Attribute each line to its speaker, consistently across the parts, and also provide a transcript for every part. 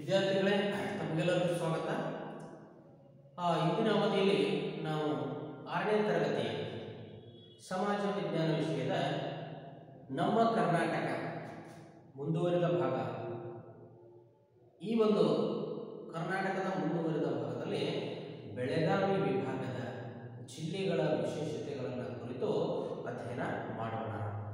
Speaker 1: ವಿದ್ಯಾರ್ಥಿಗಳೇ ತಮಗೆಲ್ಲರಿಗೂ ಸ್ವಾಗತ ಆ, ಇಂದಿನ ಅವಧಿಯಲ್ಲಿ ನಾವು ಆರನೇ ತರಗತಿಯ ಸಮಾಜ ವಿಜ್ಞಾನ ವಿಷಯದ ನಮ್ಮ ಕರ್ನಾಟಕ ಮುಂದುವರಿದ ಭಾಗ ಈ ಒಂದು ಕರ್ನಾಟಕದ ಮುಂದುವರಿದ ಭಾಗದಲ್ಲಿ ಬೆಳಗಾವಿ ವಿಭಾಗದ ಜಿಲ್ಲೆಗಳ ವಿಶೇಷತೆಗಳನ್ನು ಕುರಿತು ಅಧ್ಯಯನ ಮಾಡೋಣ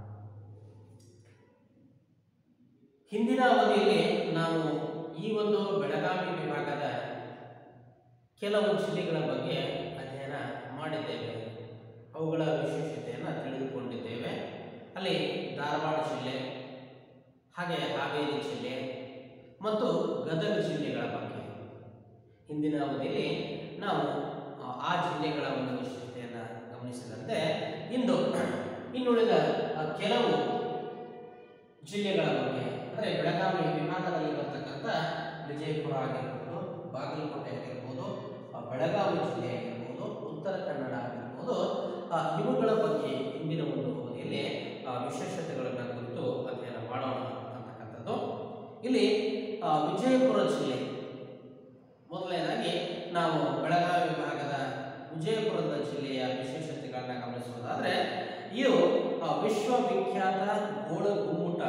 Speaker 1: ಹಿಂದಿನ ಅವಧಿಯಲ್ಲಿ ನಾವು ಈ ಒಂದು ಬೆಳಗಾವಿ ವಿಭಾಗದ ಕೆಲವು ಜಿಲ್ಲೆಗಳ ಬಗ್ಗೆ ಅಧ್ಯಯನ ಮಾಡಿದ್ದೇವೆ ಅವುಗಳ ವಿಶೇಷತೆಯನ್ನು ತಿಳಿದುಕೊಂಡಿದ್ದೇವೆ ಅಲ್ಲಿ ಧಾರವಾಡ ಜಿಲ್ಲೆ ಹಾಗೆ ಹಾವೇರಿ ಜಿಲ್ಲೆ ಮತ್ತು ಗದಗ ಜಿಲ್ಲೆಗಳ ಬಗ್ಗೆ ಹಿಂದಿನ ಅವಧಿಯಲ್ಲಿ ನಾವು ಆ, ಆ ಜಿಲ್ಲೆಗಳ ಒಂದು ವಿಶೇಷತೆಯನ್ನು ಗಮನಿಸಿದಂತೆ ಇಂದು ಇನ್ನುಳಿದ ಆ, ಕೆಲವು ಜಿಲ್ಲೆಗಳ ಬಗ್ಗೆ ಅಂದರೆ ಬೆಳಗಾವಿ ವಿಭಾಗದಲ್ಲಿ ಬರ್ತಕ್ಕಂಥ ವಿಜಯಪುರ ಆಗಿರ್ಬೋದು ಬಾಗಲಕೋಟೆ ಆಗಿರ್ಬೋದು ಆ, ಬೆಳಗಾವಿ ಜಿಲ್ಲೆ ಆಗಿರ್ಬೋದು ಉತ್ತರ ಕನ್ನಡ ಆಗಿರ್ಬೋದು ಆ, ಇವುಗಳ ಬಗ್ಗೆ ಇಂದಿನ ಒಂದು ಅವಧಿಯಲ್ಲಿ ಆ, ವಿಶೇಷತೆಗಳನ್ನು ಕುರಿತು ಅಧ್ಯಯನ ಮಾಡೋಣ ಅಂತಕ್ಕಂಥದ್ದು ಇಲ್ಲಿ ಆ, ವಿಜಯಪುರ ಜಿಲ್ಲೆ ಮೊದಲನೇದಾಗಿ ನಾವು ಬೆಳಗಾವಿ ವಿಭಾಗದ ವಿಜಯಪುರದ ಜಿಲ್ಲೆಯ ವಿಶೇಷತೆಗಳನ್ನ ಗಮನಿಸುವುದಾದ್ರೆ ಇದು ಆ, ವಿಶ್ವವಿಖ್ಯಾತ ಗೋಳ ಗುಮ್ಮಟ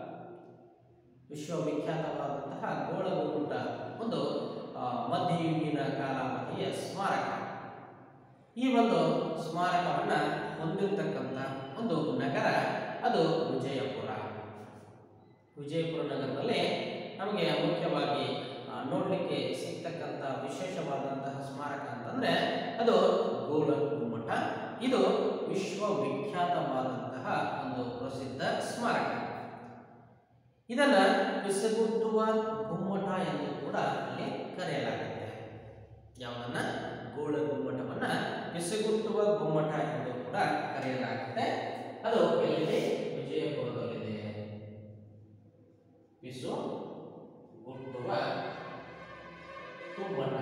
Speaker 1: ವಿಶ್ವವಿಖ್ಯಾತವಾದಂತಹ ಗೋಳ ಗುಮ್ಮಟ ಒಂದು ಆ, ಮಧ್ಯಯುಗೀನ ಕಾಲಾವಧಿಯ ಸ್ಮಾರಕ ಈ ಒಂದು ಸ್ಮಾರಕವನ್ನ ಹೊಂದಿರತಕ್ಕಂಥ ಒಂದು ನಗರ ಅದು ವಿಜಯಪುರ ವಿಜಯಪುರ ನಗರದಲ್ಲಿ ನಮಗೆ ಮುಖ್ಯವಾಗಿ ಆ, ನೋಡ್ಲಿಕ್ಕೆ ಸಿಗ್ತಕ್ಕಂಥ ವಿಶೇಷವಾದಂತಹ ಸ್ಮಾರಕ ಅಂತಂದ್ರೆ ಅದು ಗೋಳ ಗುಮ್ಮಟ ಇದು ವಿಶ್ವವಿಖ್ಯಾತವಾದಂತಹ ಒಂದು ಪ್ರಸಿದ್ಧ ಸ್ಮಾರಕ ಇದನ್ನ ಬಿಸಗುಟ್ಟುವ ಗುಮ್ಮಟ ಎಂದು ಕೂಡ ಅಲ್ಲಿ ಕರೆಯಲಾಗುತ್ತೆ ಯಾವುದನ್ನ ಗೋಳ ಗುಮ್ಮಟವನ್ನ ಬಿಸಿಗುಟ್ಟುವ ಗುಮ್ಮಟ ಎಂದು ಕೂಡ ಕರೆಯಲಾಗುತ್ತೆ ಅದು ಎಲ್ಲಿದೆ ವಿಜಯಪುರದಲ್ಲಿದೆ ಬಿಸು ಗುಟ್ಟುವ ಗುಮ್ಮಟ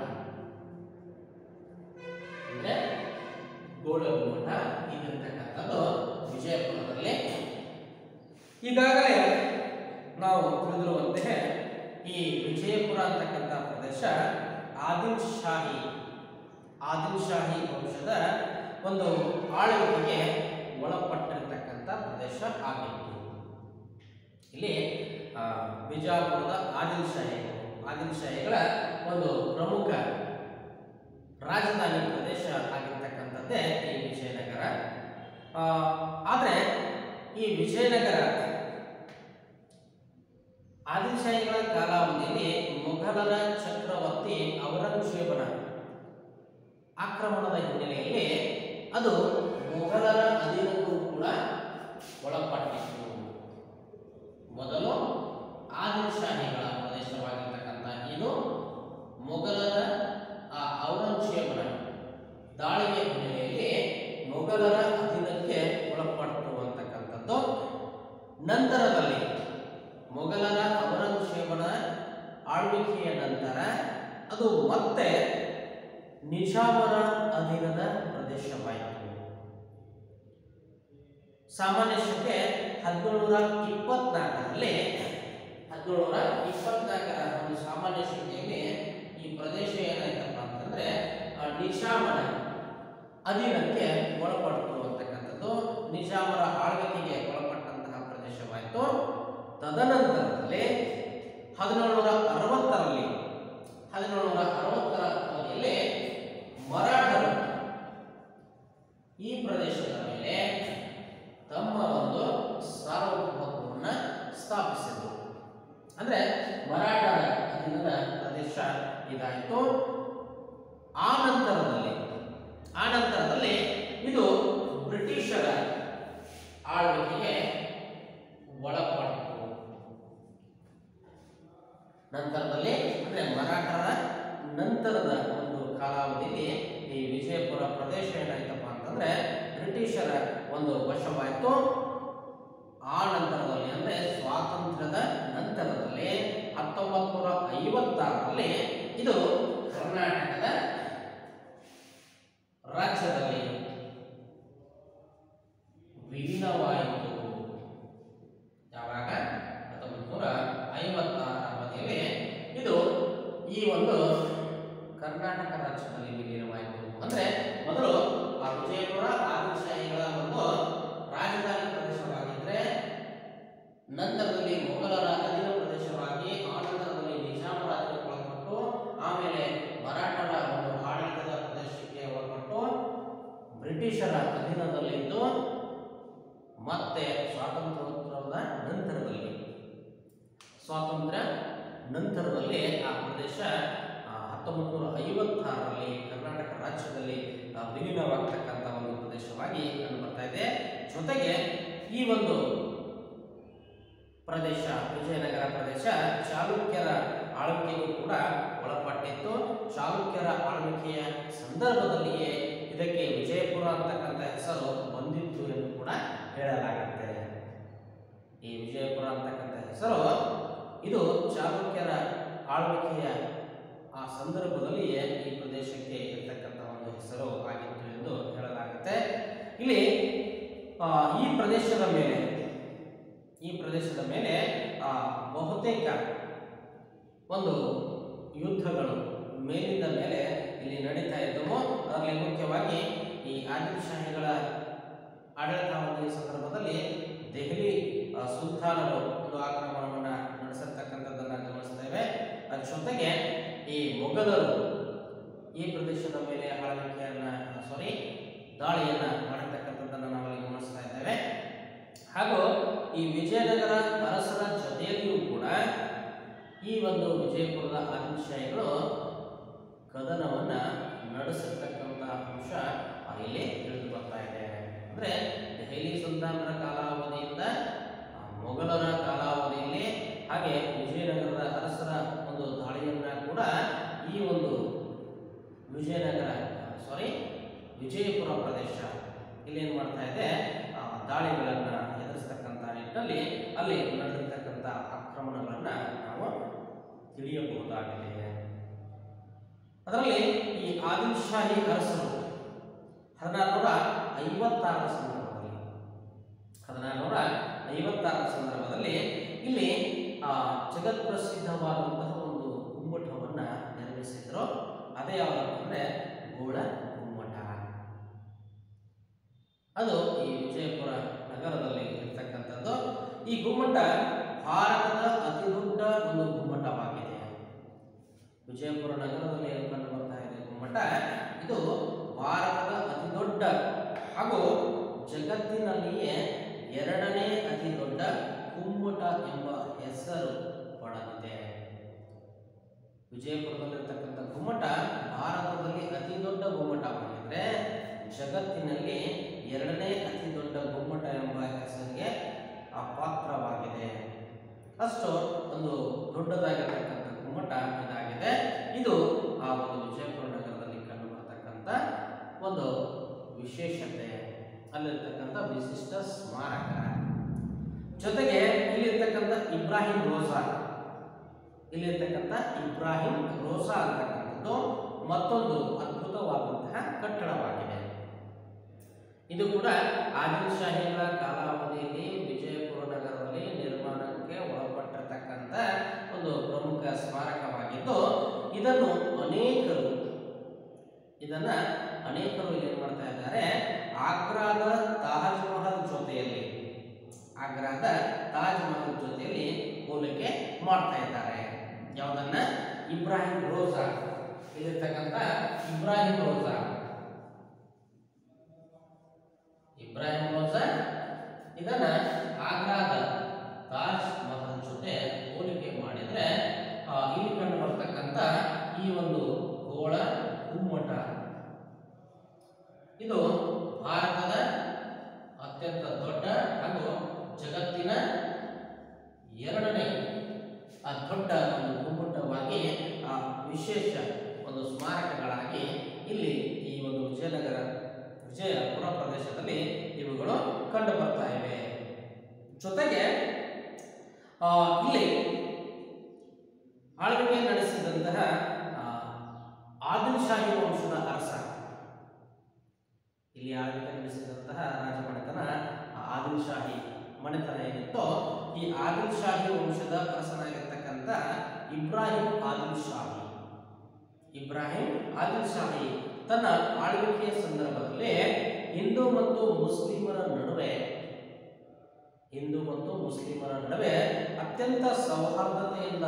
Speaker 1: ಅಂದ್ರೆ ಗೋಳ ಗುಮ್ಮಟ ಇದಿರ್ತಕ್ಕಂಥದ್ದು ವಿಜಯಪುರದಲ್ಲಿ ಈಗಾಗಲೇ ನಾವು ತಿಳಿದಿರುವಂತೆ ಈ ವಿಜಯಪುರ ಅಂತಕ್ಕಂಥ ಪ್ರದೇಶ ಆದಿಲ್ ಶಾಹಿ ಆದಿಲ್ ಶಾಹಿ ವಂಶದ ಒಂದು ಆಳ್ವಿಕೆಗೆ ಒಳಪಟ್ಟಿರತಕ್ಕಂಥ ಪ್ರದೇಶ ಆಗಿತ್ತು ಇಲ್ಲಿ ಆ, ಬಿಜಾಪುರದ ಆದಿಲ್ ಶಾಹಿಗಳು ಆದಿಲ್ ಶಾಹಿಗಳ ಒಂದು ಪ್ರಮುಖ ರಾಜಧಾನಿ ಪ್ರದೇಶ ಆಗಿರ್ತಕ್ಕಂಥದ್ದೇ ಈ ವಿಜಯನಗರ ಆ, ಆದರೆ ಈ ವಿಜಯನಗರ ಆದಿಲ್ಶಾಹಿಗಳ ಕಾಲಾವಧಿಯಲ್ಲಿ ಮೊಘಲರ ಚಕ್ರವರ್ತಿ ಔರಂಗಜೇಬನ ಆಕ್ರಮಣದ ಹಿನ್ನೆಲೆಯಲ್ಲಿ ಅದು ಮೊಘಲರ ಅಧೀನಕ್ಕೂ ಕೂಡ ಒಳಪಟ್ಟಿತ್ತು ಮೊದಲು ಆದಿಲ್ಶಾಹಿಗಳ ಪ್ರದೇಶವಾಗಿರ್ತಕ್ಕಂಥ ಇದು ಮೊಘಲರ ಆ ಔರಂಗಜೇಬನ ದಾಳಿಯ ಹಿನ್ನೆಲೆಯಲ್ಲಿ ಮೊಘಲರ ಅಧೀನಕ್ಕೆ ಒಳಪಟ್ಟು ಅಂತಕ್ಕಂಥದ್ದು ನಂತರದಲ್ಲಿ ಮೊಘಲರ ಔರಂಗಜೇಬನ ಆಳ್ವಿಕೆಯ ನಂತರ ಅದು ಮತ್ತೆ ನಿಜಾಮರ ಅಧೀನದ ಪ್ರದೇಶವಾಯಿತು ಸಾಮಾನ್ಯ ಶಕೆ ಹದಿನೇಳುನೂರ ಇಪ್ಪತ್ನಾಲ್ಕರಲ್ಲಿ ಹದಿನೇಳುನೂರ ಇಪ್ಪತ್ನಾಲ್ಕರ ಒಂದು ಸಾಮಾನ್ಯ ಶಕೆಯಲ್ಲಿ ಈ ಪ್ರದೇಶ ಏನಾಯ್ತಪ್ಪ ಅಂತಂದ್ರೆ ಆ ನಿಜಾಮನ ಅಧೀನಕ್ಕೆ ಒಳಪಡ್ತು ಅಂತಕ್ಕಂಥದ್ದು ನಿಜಾಮರ ಆಳ್ವಿಕೆಗೆ ಒಳಪಟ್ಟಂತಹ ಪ್ರದೇಶವಾಯಿತು ತದನಂತರದಲ್ಲಿ ಹದಿನೇಳುನೂರ ಅರವತ್ತರಲ್ಲಿ ಹದಿನೇಳುನೂರ ಅರವತ್ತರ ಅವಧಿಯಲ್ಲಿ ಮರಾಠರು ಈ ಪ್ರದೇಶದ ಮೇಲೆ ತಮ್ಮ ಒಂದು ಸಾರ್ವಭೌಮತ್ವವನ್ನು ಸ್ಥಾಪಿಸಿದರು ಅಂದ್ರೆ ಮರಾಠರ ಅಧೀನದ ಪ್ರದೇಶ ಇದಾಯಿತು ಆ ನಂತರದಲ್ಲಿ ಆ ನಂತರದಲ್ಲಿ ಇದು ಬ್ರಿಟಿಷರ ಆಳ್ವಿಕೆಗೆ ಒಳಪಟ್ಟು ನಂತರದಲ್ಲಿ ಅಂದ್ರೆ ಮರಾಠರ ನಂತರದ ಒಂದು ಕಾಲಾವಧಿಯಲ್ಲಿ ಈ ವಿಜಯಪುರ ಪ್ರದೇಶ ಏನಾಯ್ತಪ್ಪ ಅಂತಂದ್ರೆ ಬ್ರಿಟಿಷರ ಒಂದು ವಶವಾಯಿತು ಆ ನಂತರದಲ್ಲಿ ಅಂದ್ರೆ ಸ್ವಾತಂತ್ರ್ಯದ ನಂತರದಲ್ಲಿ ಹತ್ತೊಂಬತ್ತು ನೂರ ಐವತ್ತಾರರಲ್ಲಿ ಇದು ಕರ್ನಾಟಕದ ರಾಜ್ಯದಲ್ಲಿ ವಿಲೀನವಾಯಿತು ಯಾವಾಗ ಹತ್ತೊಂಬತ್ತು ನೂರ ಐವತ್ತಾರ ಅವಧಿಯಲ್ಲಿ ಇದು ಈ ಒಂದು ಕರ್ನಾಟಕ ರಾಜ್ಯದಲ್ಲಿ ವಿಲೀನವಾಯಿತು ಅಂದ್ರೆ ಮೊದಲು ಆ ವಿಜಯಪುರ ಆದಿಲ್ಶಾಹಿಗಳ ಒಂದು ರಾಜಧಾನಿ ಪ್ರದೇಶವಾಗಿದ್ರೆ ನಂತರದಲ್ಲಿ ಮೊಘಲರ ಅಧೀನ ಪ್ರದೇಶವಾಗಿ ಆನಂತರದಲ್ಲಿ ನಿಜಾಮರ ಅಧೀನಕ್ಕೆ ಒಳಪಟ್ಟು ಆಮೇಲೆ ಮರಾಠರ ಒಂದು ಆಡಳಿತದ ಪ್ರದೇಶಕ್ಕೆ ಒಳಪಟ್ಟು ಬ್ರಿಟಿಷರ ಅಧೀನದಲ್ಲಿದ್ದು ಮತ್ತೆ ಸ್ವಾತಂತ್ರ್ಯೋತ್ತರದ ನಂತರದಲ್ಲಿ ಸ್ವಾತಂತ್ರ್ಯ ನಂತರದಲ್ಲಿ ಆ ಪ್ರದೇಶ ಹತ್ತೊಂಬತ್ತು ನೂರ ಐವತ್ತಾರರಲ್ಲಿ ಕರ್ನಾಟಕ ರಾಜ್ಯದಲ್ಲಿ ಆ, ವಿಲೀನವಾಗ್ತಕ್ಕಂಥ ಒಂದು ಪ್ರದೇಶವಾಗಿ ಕಂಡು ಬರ್ತಾ ಇದೆ ಜೊತೆಗೆ ಈ ಒಂದು ಪ್ರದೇಶ ವಿಜಯನಗರ ಪ್ರದೇಶ ಚಾಲುಕ್ಯರ ಆಳ್ವಿಕೆಗೂ ಕೂಡ ಒಳಪಟ್ಟಿತ್ತು ಚಾಲುಕ್ಯರ ಆಳ್ವಿಕೆಯ ಸಂದರ್ಭದಲ್ಲಿಯೇ ಇದಕ್ಕೆ ವಿಜಯಪುರ ಅಂತಕ್ಕಂಥ ಹೆಸರು ಬಂದಿತ್ತು ಎಂದು ಕೂಡ ಹೇಳಲಾಗುತ್ತೆ ಈ ವಿಜಯಪುರ ಅಂತಕ್ಕಂಥ ಹೆಸರು ಇದು ಚಾಲುಕ್ಯರ ಆಳ್ವಿಕೆಯ ಆ ಸಂದರ್ಭದಲ್ಲಿಯೇ ಈ ಪ್ರದೇಶಕ್ಕೆ ಇರ್ತಕ್ಕಂಥ ಒಂದು ಹೆಸರು ಆಗಿತ್ತು ಎಂದು ಹೇಳಲಾಗುತ್ತೆ ಇಲ್ಲಿ ಆ, ಈ ಪ್ರದೇಶದ ಮೇಲೆ ಈ ಪ್ರದೇಶದ ಮೇಲೆ ಆ, ಬಹುತೇಕ ಒಂದು ಯುದ್ಧಗಳು ಮೇಲಿಂದ ಮೇಲೆ ಇಲ್ಲಿ ನಡೀತಾ ಇದ್ದವು ಅದರಲ್ಲಿ ಮುಖ್ಯವಾಗಿ ಈ ಆದಿಲ್ಶಾಹಿಗಳ ಆಡಳಿತಾವಧಿಯ ಸಂದರ್ಭದಲ್ಲಿ ದೆಹಲಿ ಆ, ಸುಲ್ತಾನರು ಒಂದು ಆಕ್ರಮಣವನ್ನು ನಡೆಸಿರ್ತಕ್ಕಂಥದ್ದನ್ನು ಗಮನಿಸ್ತೇವೆ ಅದ್ರ ಜೊತೆಗೆ ಈ ಮೊಘಲರು ಈ ಪ್ರದೇಶದ ಮೇಲೆ ಆಳ್ವಿಕೆಯನ್ನ ಸಾರಿ ದಾಳಿಯನ್ನ ಮಾಡಿರ್ತಕ್ಕಂಥದ್ದನ್ನು ನಾವಲ್ಲಿ ಗಮನಿಸ್ತಾ ಇದ್ದೇವೆ ಹಾಗೂ ಈ ವಿಜಯನಗರ ಅರಸರ ಜೊತೆಯಲ್ಲಿಯೂ ಕೂಡ ಈ ಒಂದು ವಿಜಯಪುರದ ಆದಿಲ್ಶಾಹಿಗಳು ಕದನವನ್ನ ನಡೆಸಿರ್ತಕ್ಕಂಥ ಅಂಶ ಆ, ಇಲ್ಲಿ ತಿಳಿದು ಬರ್ತಾ ಇದೆ ಅಂದ್ರೆ ದೆಹಲಿ ಸುಲ್ತಾನರ ಕಾಲಾವಧಿಯಿಂದ ಆ, ಮೊಘಲರ ಕಾಲಾವಧಿಯಲ್ಲಿ ಹಾಗೆ ವಿಜಯನಗರದ ಅರಸರ ಒಂದು ದಾಳಿಯನ್ನ ಕೂಡ ಈ ಒಂದು ವಿಜಯನಗರ ಸಾರಿ ವಿಜಯಪುರ ಪ್ರದೇಶ ಇಲ್ಲಿ ಏನು ಮಾಡ್ತಾ ಇದೆ ಆ, ದಾಳಿಗಳನ್ನ ಎದುರಿಸ್ತಕ್ಕಂಥ ನಿಟ್ಟಿನಲ್ಲಿ ಅಲ್ಲಿ ನಡೆದಿರ್ತಕ್ಕಂಥ ಆಕ್ರಮಣಗಳನ್ನ ನಾವು ತಿಳಿಯಬಹುದಾಗಿದೆ ಅದರಲ್ಲಿ ಈ ಆದಿಲ್ಶಾಹಿ ಅರಸರು ಹದಿನಾರುನೂರ ಐವತ್ತಾರರ ಸಂದರ್ಭದಲ್ಲಿ ಹದಿನಾರುನೂರ ಐವತ್ತಾರರ ಸಂದರ್ಭದಲ್ಲಿ ಇಲ್ಲಿ ಆ ಜಗತ್ಪ್ರಸಿದ್ಧವಾದಂತಹ ಒಂದು ಗುಮ್ಮಟವನ್ನ ನಿರ್ಮಿಸಿದ್ರು ಅದೇ ಯಾವ್ದಪ್ಪ ಅಂದ್ರೆ ಗೋಳ ಗುಮ್ಮಟ ಅದು ಈ ವಿಜಯಪುರ ನಗರದಲ್ಲಿ ಇರ್ತಕ್ಕಂಥದ್ದು ಈ ಗುಮ್ಮಟ ಭಾರತದ ಅತಿ ದೊಡ್ಡ ಒಂದು ಗುಮ್ಮಟವಾಗಿದೆ ವಿಜಯಪುರ ನಗರದಲ್ಲಿ ಏನು ಕಂಡು ಬರ್ತಾ ಇದೆ ಗುಮ್ಮಟ ಇದು ಭಾರತದ ಅತಿ ದೊಡ್ಡ ಹಾಗೂ ಜಗತ್ತಿನಲ್ಲಿಯೇ ಎರಡನೇ ಅತಿ ದೊಡ್ಡ ಗುಮ್ಮಟ ಎಂಬ ಹೆಸರು ಪಡೆದಿದೆ ವಿಜಯಪುರದಲ್ಲಿರ್ತಕ್ಕಂಥ ಗುಮ್ಮಟ ಭಾರತದಲ್ಲಿ ಅತಿ ದೊಡ್ಡ ಗುಮ್ಮಟವಾಗಿದ್ರೆ ಜಗತ್ತಿನಲ್ಲಿ ಎರಡನೇ ಅತಿ ದೊಡ್ಡ ಗುಮ್ಮಟ ಎಂಬ ಹೆಸರಿಗೆ ಅಪಾತ್ರವಾಗಿದೆ ಅಷ್ಟು ಒಂದು ದೊಡ್ಡದಾಗಿರ್ತಕ್ಕಂಥ ಗುಮ್ಮಟ ಇದಾಗಿದೆ ಇದು ಆ ಒಂದು ವಿಜಯಪುರ ನಗರದಲ್ಲಿ ಕಂಡು ಬರತಕ್ಕಂಥ ಒಂದು ವಿಶೇಷತೆ ಅಲ್ಲಿರ್ತಕ್ಕಂಥ ವಿಶಿಷ್ಟ ಸ್ಮಾರಕ ಜೊತೆಗೆ ಇಲ್ಲಿರ್ತಕ್ಕಂಥ ಇಬ್ರಾಹಿಂ ರೋಜಾ ಇಲ್ಲಿರ್ತಕ್ಕಂಥ ಇಬ್ರಾಹಿಂ ರೋಸಾ ಅಂತಕ್ಕಂಥದ್ದು ಮತ್ತೊಂದು ಅದ್ಭುತವಾದಂತಹ ಕಟ್ಟಡವಾಗಿದೆ ಇದು ಕೂಡ ಆದಿಲ್ ಶಾಹಿಗಳ ಕಾಲಾವಧಿಯಲ್ಲಿ ವಿಜಯಪುರ ನಗರದಲ್ಲಿ ನಿರ್ಮಾಣಕ್ಕೆ ಒಳಪಟ್ಟಿರ್ತಕ್ಕಂಥ ಒಂದು ಪ್ರಮುಖ ಸ್ಮಾರಕವಾಗಿದ್ದು ಇದನ್ನು ಅನೇಕರು ಇದನ್ನ ಅನೇಕರು ಏನ್ ಮಾಡ್ತಾ ಇದ್ದಾರೆ ಆಗ್ರಾದ ತಾಜ್ ಮಹಲ್ ಜೊತೆಯಲ್ಲಿ ಆಗ್ರಾದ ತಾಜ್ ಮಹಲ್ ಜೊತೆಯಲ್ಲಿ ಹೋಲಿಕೆ ಮಾಡ್ತಾ ಇದ್ದಾರೆ ಯಾವುದನ್ನ ಇಬ್ರಾಹಿಂ ರೋಜಾ ಇಲ್ಲಿರ್ತಕ್ಕಂಥ ಇಬ್ರಾಹಿಂ ರೋಜಾ ಇಬ್ರಾಹಿಂ ರೋಜಾ ಇದನ್ನ ಆಗ್ರಾದ ತಾಜ್ ಮಹಲ್ ಜೊತೆ ಹೋಲಿಕೆ ಮಾಡಿದ್ರೆ ಆ, ಇಲ್ಲಿ ಕಂಡು ಬರ್ತಕ್ಕಂಥ ಈ ಒಂದು ಗೋಳ ಗುಮ್ಮಟ ಇದು ಭಾರತದ ಅತ್ಯಂತ ದೊಡ್ಡ ಹಾಗೂ ಜಗತ್ತಿನ ಎರಡನೇ ಆ ದೊಡ್ಡ ಒಂದು ಗುಮ್ಮಟವಾಗಿ ಆ ವಿಶೇಷ ಒಂದು ಸ್ಮಾರಕಗಳಾಗಿ ಇಲ್ಲಿ ಈ ಒಂದು ವಿಜಯನಗರ ವಿಜಯಪುರ ಪ್ರದೇಶದಲ್ಲಿ ಇವುಗಳು ಕಂಡು ಬರ್ತಾ ಇವೆ ಜೊತೆಗೆ ಆ, ಇಲ್ಲಿ ಆಳ್ವಿಕೆ ನಡೆಸಿದಂತಹ ಆ, ಆದಿಲ್ ಶಾಹಿ ವಂಶದ ಅರಸ ಇಲ್ಲಿ ಆಳ್ವಿಕೆ ನಡೆಸಿದಂತಹ ರಾಜಮನೆತನ ಆ ಆದಿಲ್ ಶಾಹಿ ಮನೆತನ ಏನಿತ್ತೋ ಈ ಆದಿಲ್ ಶಾಹಿ ವಂಶದ ಅರಸನಾಗಿರ್ತಕ್ಕಂಥ ಇಬ್ರಾಹಿಂ ಆದಿಲ್ ಶಾಹಿ ಇಬ್ರಾಹಿಂ ಆದಿಲ್ ಶಾಹಿ ತನ್ನ ಆಳ್ವಿಕೆಯ ಸಂದರ್ಭದಲ್ಲಿ ಹಿಂದೂ ಮತ್ತು ಮುಸ್ಲಿಮರ ನಡುವೆ ಹಿಂದೂ ಮತ್ತು ಮುಸ್ಲಿಮರ ನಡುವೆ ಅತ್ಯಂತ ಸೌಹಾರ್ದತೆಯಿಂದ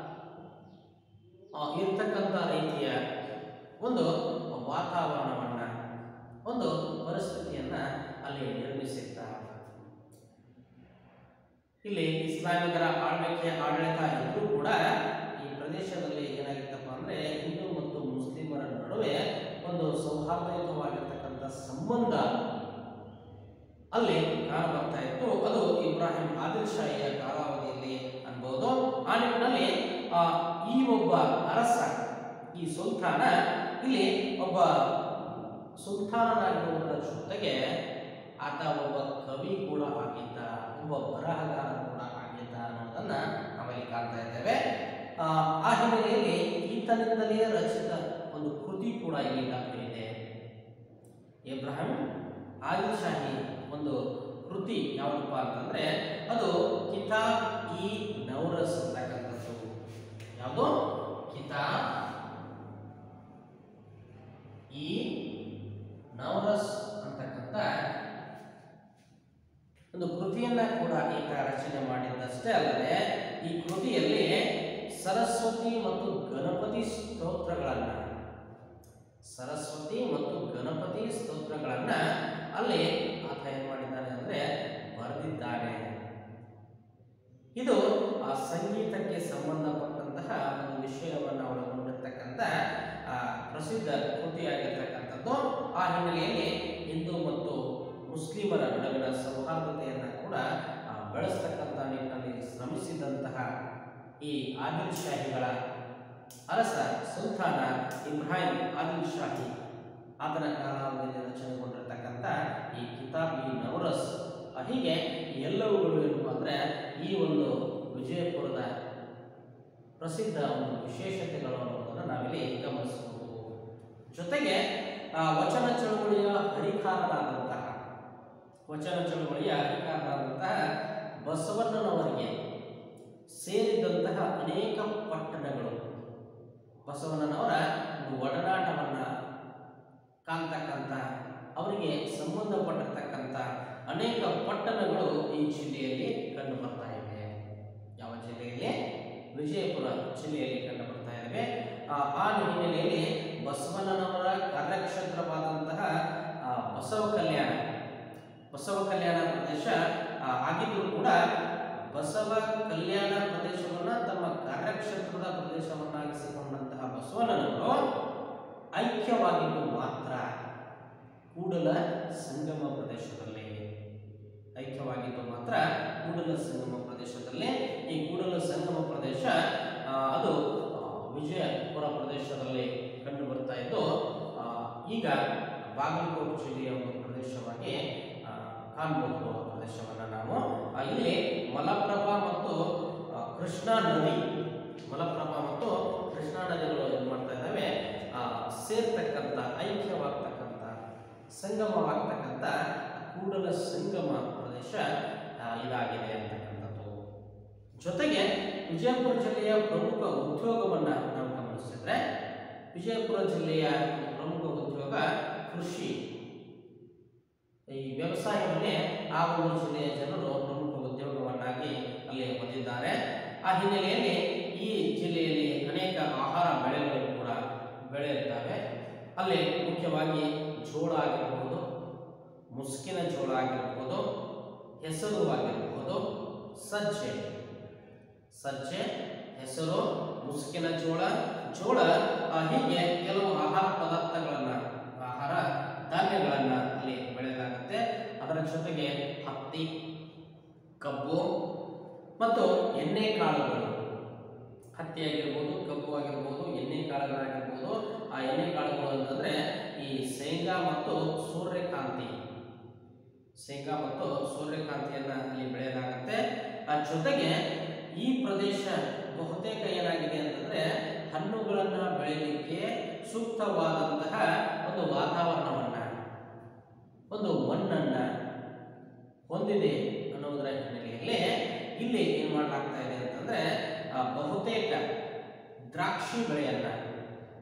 Speaker 1: ಆ, ಇರ್ತಕ್ಕಂಥ ರೀತಿಯ ಒಂದು ವಾತಾವರಣವನ್ನ ಒಂದು ಪರಿಸ್ಥಿತಿಯನ್ನ ಅಲ್ಲಿ ನಿರ್ಮಿಸಿದ್ದ ಇಲ್ಲಿ ಇಸ್ಲಾಮಿಕರ ಆಳ್ವಿಕೆ ಆಡಳಿತ ಇದ್ರೂ ಕೂಡ ಈ ಪ್ರದೇಶದಲ್ಲಿ ಏನಾಗಿತ್ತಪ್ಪ ಅಂದ್ರೆ ಹಿಂದೂ ಮತ್ತು ಮುಸ್ಲಿಮರ ನಡುವೆ ಒಂದು ಸೌಹಾರ್ದಯುತವಾಗಿರ್ತಕ್ಕಂಥ ಸಂಬಂಧ ಅಲ್ಲಿ ಕಾಣಬರ್ತಾ ಇತ್ತು ಅದು ಇಬ್ರಾಹಿಂ ಆದಿಲ್ ಶಾಹಿಯ ಕಾಲಾವಧಿಯಲ್ಲಿ ಅನ್ಬೋದು ಆ ನಿಟ್ಟಿನಲ್ಲಿ ಆ, ಈ ಒಬ್ಬ ಅರಸ ಈ ಸುಲ್ತಾನ ಇಲ್ಲಿ ಒಬ್ಬ ಸುಲ್ತಾನನಾಗಿರುವುದರ ಜೊತೆಗೆ ಆತ ಒಬ್ಬ ಕವಿ ಕೂಡ ಆಗಿದ್ದ ಒಬ್ಬ ಬರಹಗಾರ ಕೂಡ ಆಗಿದ್ದ ಅನ್ನೋದನ್ನ ನಾವಿಲ್ಲಿ ಕಾಣ್ತಾ ಇದ್ದೇವೆ ಆ, ಆ ಹಿನ್ನೆಲೆಯಲ್ಲಿ ಈತನಿಂದಲೇ ರಚಿತ ಒಂದು ಕೃತಿ ಕೂಡ ಇಲ್ಲಿ ಲಭ್ಯವಿದೆ ಇಬ್ರಾಹಿಂ ಆದಿಲ್ ಶಾಹಿ ಒಂದು ಕೃತಿ ಯಾವುದಪ್ಪ ಅಂತಂದ್ರೆ ಅದು ಕಿತಾಬ್ ಇ ನೌರಸ್ ಅಂತಕ್ಕಂಥದ್ದು ಯಾವುದು ಕಿತಾಬ್ ಈ ನೌರಸ್ ಅಂತಕ್ಕಂಥ ಒಂದು ಕೃತಿಯನ್ನ ಕೂಡ ಈತ ರಚನೆ ಮಾಡಿದ್ದಷ್ಟೇ ಅಲ್ಲದೆ ಈ ಕೃತಿಯಲ್ಲಿ ಸರಸ್ವತಿ ಮತ್ತು ಗಣಪತಿ ಸ್ತೋತ್ರಗಳನ್ನ ಸರಸ್ವತಿ ಮತ್ತು ಗಣಪತಿ ಸ್ತೋತ್ರಗಳನ್ನ ಅಲ್ಲಿ ಆತ ಏನ್ ಮಾಡಿದ್ದಾನೆ ಅಂದ್ರೆ ಬರೆದಿದ್ದಾನೆ ಇದು ಆ ಸಂಗೀತಕ್ಕೆ ಸಂಬಂಧಪಟ್ಟಂತಹ ಒಂದು ವಿಷಯವನ್ನು ಒಳಗೊಂಡಿರ್ತಕ್ಕಂಥ ಆ, ಪ್ರಸಿದ್ಧ ಕೃತಿಯಾಗಿರ್ತಕ್ಕಂಥದ್ದು ಆ ಹಿನ್ನೆಲೆಯಲ್ಲಿ ಹಿಂದೂ ಮತ್ತು ಮುಸ್ಲಿಮರ ನಡುವಿನ ಸೌಹಾರ್ದತೆಯನ್ನು ಕೂಡ ಆ, ಬೆಳೆಸ್ತಕ್ಕಂಥ ನಿಟ್ಟಿನಲ್ಲಿ ಶ್ರಮಿಸಿದಂತಹ ಈ ಆದಿಲ್ ಶಾಹಿಗಳ ಅರಸ ಸುಲ್ತಾನ ಇಬ್ರಾಹಿಂ ಆದಿಲ್ ಶಾಹಿ ಆತನ ಕಾಲಾವಧಿಯಲ್ಲಿ ರಚನೆಗೊಂಡಿರ್ತಕ್ಕಂಥ ಈ ಕಿತಾಬ್ ಇ ನವರಸ್ ಆ, ಹೀಗೆ ಈ ಎಲ್ಲವುಗಳು ಏನಪ್ಪ ಅಂದರೆ ಈ ಒಂದು ವಿಜಯಪುರದ ಪ್ರಸಿದ್ಧ ಒಂದು ವಿಶೇಷತೆಗಳು ಅನ್ನೋದನ್ನು ನಾವಿಲ್ಲಿ ಗಮನಿಸಬಹುದು ಜೊತೆಗೆ ಆ, ವಚನ ಚಳುವಳಿಯ ಹರಿಕಾರರಾದಂತಹ ವಚನ ಚಳುವಳಿಯ ಹರಿಕಾರರಾದಂತಹ ಬಸವಣ್ಣನವರಿಗೆ ಸೇರಿದಂತಹ ಅನೇಕ ಪಟ್ಟಣಗಳು ಬಸವಣ್ಣನವರ ಒಂದು ಒಡನಾಟವನ್ನ ಕಾಣ್ತಕ್ಕಂಥ ಅವರಿಗೆ ಸಂಬಂಧಪಟ್ಟಿರ್ತಕ್ಕಂಥ ಅನೇಕ ಪಟ್ಟಣಗಳು ಈ ಜಿಲ್ಲೆಯಲ್ಲಿ ಕಂಡು ಬರ್ತಾ ಇವೆ ಯಾವ ಜಿಲ್ಲೆಯಲ್ಲಿ ವಿಜಯಪುರ ಜಿಲ್ಲೆಯಲ್ಲಿ ಕಂಡು ಬರ್ತಾ ಇವೆ ಆ ಆ ಹಿನ್ನೆಲೆಯಲ್ಲಿ ಬಸವಣ್ಣನವರ ಕಾರ್ಯಕ್ಷೇತ್ರವಾದಂತಹ ಆ, ಬಸವ ಕಲ್ಯಾಣ ಬಸವ ಕಲ್ಯಾಣ ಪ್ರದೇಶ ಆ, ಆಗಿದ್ರೂ ಕೂಡ ಬಸವ ಕಲ್ಯಾಣ ಪ್ರದೇಶವನ್ನ ತಮ್ಮ ಕಾರ್ಯಕ್ಷೇತ್ರದ ಪ್ರದೇಶವನ್ನಾಗಿಸಿಕೊಂಡಂತಹ ಬಸವಣ್ಣನವರು ಐಕ್ಯವಾಗಿದ್ದು ಮಾತ್ರ ಕೂಡಲ ಸಂಗಮ ಪ್ರದೇಶದಲ್ಲಿ ಐಕ್ಯವಾಗಿದ್ದು ಮಾತ್ರ ಕೂಡಲ ಸಂಗಮ ಪ್ರದೇಶದಲ್ಲಿ ಈ ಕೂಡಲ ಸಂಗಮ ಪ್ರದೇಶ ಆ, ಅದು ಆ, ವಿಜಯಪುರ ಪ್ರದೇಶದಲ್ಲಿ ಕಂಡು ಬರ್ತಾ ಇದ್ದು ಆ, ಈಗ ಬಾಗಲಕೋಟೆ ಜಿಲ್ಲೆಯ ಒಂದು ಪ್ರದೇಶವಾಗಿ ಆ, ಕಾಣಬಹುದು ಆ ಪ್ರದೇಶವನ್ನು ನಾವು ಆ, ಇಲ್ಲಿ ಮಲಪ್ರಭಾ ಮತ್ತು ಆ, ಕೃಷ್ಣಾ ನದಿ ಮಲಪ್ರಭಾ ಮತ್ತು ಕೃಷ್ಣಾ ನದಿಗಳು ಏನು ಮಾಡ್ತಾ ಇದ್ದಾವೆ ಆ, ಸೇರ್ತಕ್ಕಂಥ ಐಕ್ಯವಾಗ್ತಕ್ಕಂಥ ಸಂಗಮವಾಗ್ತಕ್ಕಂಥ ಕೂಡಲ ಸಂಗಮ ಪ್ರದೇಶ ಆ, ಇದಾಗಿದೆ ಅಂತಕ್ಕಂಥದ್ದು ಜೊತೆಗೆ ವಿಜಯಪುರ ಜಿಲ್ಲೆಯ ಪ್ರಮುಖ ಉದ್ಯೋಗವನ್ನು ನಾವು ಗಮನಿಸಿದ್ರೆ ವಿಜಯಪುರ ಜಿಲ್ಲೆಯ ಒಂದು ಪ್ರಮುಖ ಉದ್ಯೋಗ ಕೃಷಿ ಈ ವ್ಯವಸಾಯವನ್ನೇ ಆ ಒಂದು ಜಿಲ್ಲೆಯ ಜನರು ಪ್ರಮುಖ ಉದ್ಯೋಗವನ್ನಾಗಿ ಅಲ್ಲಿ ಹೊಂದಿದ್ದಾರೆ ಆ ಹಿನ್ನೆಲೆಯಲ್ಲಿ ಈ ಜಿಲ್ಲೆಯಲ್ಲಿ ಅನೇಕ ಆಹಾರ ಬೆಳೆಗಳು ಕೂಡ ಬೆಳೆಯುತ್ತವೆ ಅಲ್ಲಿ ಮುಖ್ಯವಾಗಿ ಜೋಳ ಆಗಿರಬಹುದು ಮುಸ್ಕಿನ ಜೋಳ ಆಗಿರಬಹುದು ಹೆಸರು ಆಗಿರಬಹುದು ಸಜ್ಜೆ ಸಜ್ಜೆ ಹೆಸರು ಮುಸುಕಿನ ಜೋಳ ಜೋಳ ಆ, ಹೀಗೆ ಕೆಲವು ಆಹಾರ ಪದಾರ್ಥಗಳನ್ನ ಆಹಾರ ಧಾನ್ಯಗಳನ್ನ ಅಲ್ಲಿ ಬೆಳೆಯಲಾಗುತ್ತೆ ಅದರ ಜೊತೆಗೆ ಹತ್ತಿ ಕಬ್ಬು ಮತ್ತು ಎಣ್ಣೆ ಕಾಳುಗಳು ಹತ್ತಿ ಆಗಿರ್ಬೋದು ಕಬ್ಬು ಆಗಿರ್ಬೋದು ಎಣ್ಣೆ ಕಾಳುಗಳಾಗಿರ್ಬೋದು ಆ ಎಣ್ಣೆ ಕಾಳುಗಳು ಅಂತಂದ್ರೆ ಈ ಶೇಂಗಾ ಮತ್ತು ಸೂರ್ಯಕಾಂತಿ ಶೇಂಗಾ ಮತ್ತು ಸೂರ್ಯಕಾಂತಿಯನ್ನ ಅಲ್ಲಿ ಬೆಳೆಯಲಾಗುತ್ತೆ ಆ ಜೊತೆಗೆ ಈ ಪ್ರದೇಶ ಬಹುತೇಕ ಏನಾಗಿದೆ ಅಂತಂದ್ರೆ ಹಣ್ಣುಗಳನ್ನ ಬೆಳೆಯಲಿಕ್ಕೆ ಸೂಕ್ತವಾದಂತಹ ಒಂದು ವಾತಾವರಣವನ್ನ ಒಂದು ಮಣ್ಣನ್ನ ಹೊಂದಿದೆ ಅನ್ನೋದರ ಹಿನ್ನೆಲೆಯಲ್ಲಿ ಇಲ್ಲಿ ಏನ್ ಮಾಡಲಾಗ್ತಾ ಇದೆ ಅಂತಂದ್ರೆ ಆ, ಬಹುತೇಕ ದ್ರಾಕ್ಷಿ ಬೆಳೆಯನ್ನ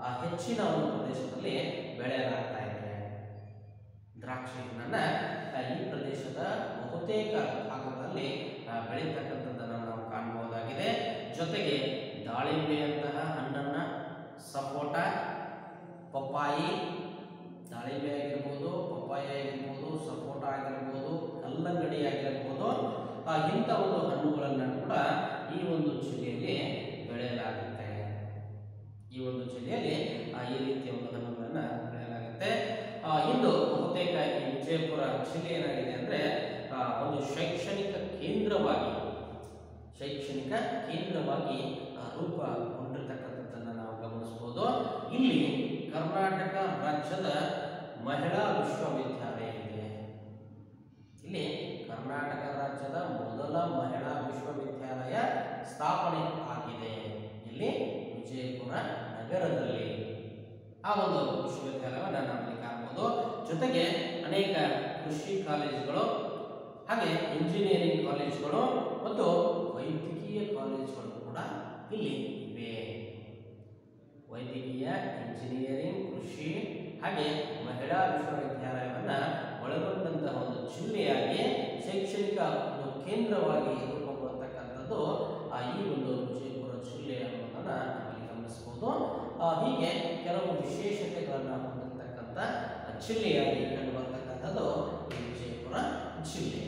Speaker 1: ಆ ಹೆಚ್ಚಿನ ಒಂದು ಪ್ರದೇಶದಲ್ಲಿ ಬೆಳೆಯಲಾಗ್ತಾ ಇದೆ ದ್ರಾಕ್ಷಿ ಹಣ್ಣನ್ನ ಆ, ಈ ಪ್ರದೇಶದ ಬಹುತೇಕ ಭಾಗಗಳಲ್ಲಿ ಆ, ಬೆಳೀತಕ್ಕಂಥದ್ದನ್ನು ನಾವು ಕಾಣಬಹುದಾಗಿದೆ ಜೊತೆಗೆ ದಾಳಿಂಬೆಯಂತಹ ಹಣ್ಣನ್ನ ಸಪೋಟ ಪಪ್ಪಾಯಿ ದಾಳಿಂಬೆ ಆಗಿರ್ಬೋದು ಪಪ್ಪಾಯಿ ಆಗಿರ್ಬೋದು ಸಪೋಟ ಆಗಿರ್ಬೋದು ಕಲ್ಲಂಗಡಿ ಆಗಿರ್ಬೋದು ಆ, ಇಂಥ ಒಂದು ಹಣ್ಣುಗಳನ್ನು ಕೂಡ ಈ ಒಂದು ಜಿಲ್ಲೆಯಲ್ಲಿ ಬೆಳೆಯಲಾಗುತ್ತೆ ಈ ಒಂದು ಜಿಲ್ಲೆಯಲ್ಲಿ ಆ, ಈ ರೀತಿಯ ಒಂದು ಹಣ್ಣುಗಳನ್ನು ಬೆಳೆಯಲಾಗುತ್ತೆ ಆ, ಇಂದು ಬಹುತೇಕ ಈ ವಿಜಯಪುರ ಜಿಲ್ಲೆ ಏನಾಗಿದೆ ಅಂದರೆ ಒಂದು ಶೈಕ್ಷಣಿಕ ಕೇಂದ್ರವಾಗಿ ಶೈಕ್ಷಣಿಕ ಕೇಂದ್ರವಾಗಿ ಆ, ರೂಪುಗೊಂಡಿರ್ತಕ್ಕಂಥದ್ದನ್ನು ನಾವು ಗಮನಿಸ್ಬೋದು ಇಲ್ಲಿ ಕರ್ನಾಟಕ ರಾಜ್ಯದ ಮಹಿಳಾ ವಿಶ್ವವಿದ್ಯಾಲಯ ಇದೆ ಇಲ್ಲಿ ಕರ್ನಾಟಕ ರಾಜ್ಯದ ಮೊದಲ ಮಹಿಳಾ ವಿಶ್ವವಿದ್ಯಾಲಯ ಸ್ಥಾಪನೆ ಆಗಿದೆ ಇಲ್ಲಿ ವಿಜಯಪುರ ನಗರದಲ್ಲಿ ಆ ಒಂದು ವಿಶ್ವವಿದ್ಯಾಲಯವನ್ನು ನಾವಿಲ್ಲಿ ಕಾಣಬಹುದು ಜೊತೆಗೆ ಅನೇಕ ಕೃಷಿ ಕಾಲೇಜುಗಳು ಹಾಗೆ ಇಂಜಿನಿಯರಿಂಗ್ ಕಾಲೇಜುಗಳು ಮತ್ತು ವೈದ್ಯಕೀಯ ಕಾಲೇಜುಗಳು ಕೂಡ ಇಲ್ಲಿ ಇವೆ ವೈದ್ಯಕೀಯ ಇಂಜಿನಿಯರಿಂಗ್ ಕೃಷಿ ಹಾಗೆ ಮಹಿಳಾ ವಿಶ್ವವಿದ್ಯಾಲಯವನ್ನು ಒಳಗೊಂಡಂತಹ ಒಂದು ಜಿಲ್ಲೆಯಾಗಿ ಶೈಕ್ಷಣಿಕ ಒಂದು ಕೇಂದ್ರವಾಗಿ ರೂಪುಗೊಳ್ಳತಕ್ಕಂಥದ್ದು ಆ ಈ ಒಂದು ವಿಜಯಪುರ ಜಿಲ್ಲೆ ಅನ್ನೋದನ್ನು ನಾವಿಲ್ಲಿ ಗಮನಿಸಬಹುದು ಆ, ಹೀಗೆ ಕೆಲವು ವಿಶೇಷತೆಗಳನ್ನು ಹೊಂದಿರತಕ್ಕಂಥ ಜಿಲ್ಲೆಯಾಗಿ ಕಂಡುಬರ್ತಕ್ಕಂಥದ್ದು ಈ ವಿಜಯಪುರ ಜಿಲ್ಲೆ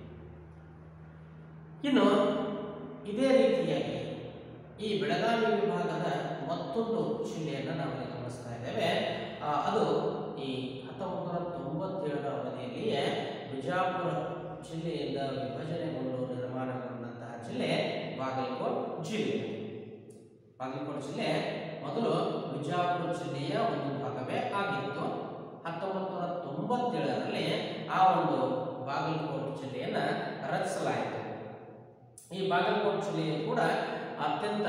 Speaker 1: ಇನ್ನು ಇದೇ ರೀತಿಯಾಗಿ ಈ ಬೆಳಗಾವಿ ವಿಭಾಗದ ಮತ್ತೊಂದು ಜಿಲ್ಲೆಯನ್ನು ನಾವು ಇಲ್ಲಿ ಗಮನಿಸ್ತಾ ಇದ್ದೇವೆ ಆ, ಅದು ಈ ಹತ್ತೊಂಬತ್ತು ನೂರ ತೊಂಬತ್ತೇಳರ ಅವಧಿಯಲ್ಲಿಯೇ ಬಿಜಾಪುರ ಜಿಲ್ಲೆಯಿಂದ ವಿಭಜನೆಗೊಂಡು ನಿರ್ಮಾಣಗೊಂಡಂತಹ ಜಿಲ್ಲೆ ಬಾಗಲಕೋಟ್ ಜಿಲ್ಲೆ ಬಾಗಲಕೋಟೆ ಜಿಲ್ಲೆ ಮೊದಲು ಬಿಜಾಪುರ ಜಿಲ್ಲೆಯ ಒಂದು ಭಾಗವೇ ಆಗಿತ್ತು ಹತ್ತೊಂಬತ್ತು ನೂರ ತೊಂಬತ್ತೇಳರಲ್ಲಿ ಆ ಒಂದು ಬಾಗಲಕೋಟೆ ಜಿಲ್ಲೆಯನ್ನು ರಚಿಸಲಾಯಿತು ಈ ಬಾಗಲಕೋಟೆ ಜಿಲ್ಲೆಯು ಕೂಡ ಅತ್ಯಂತ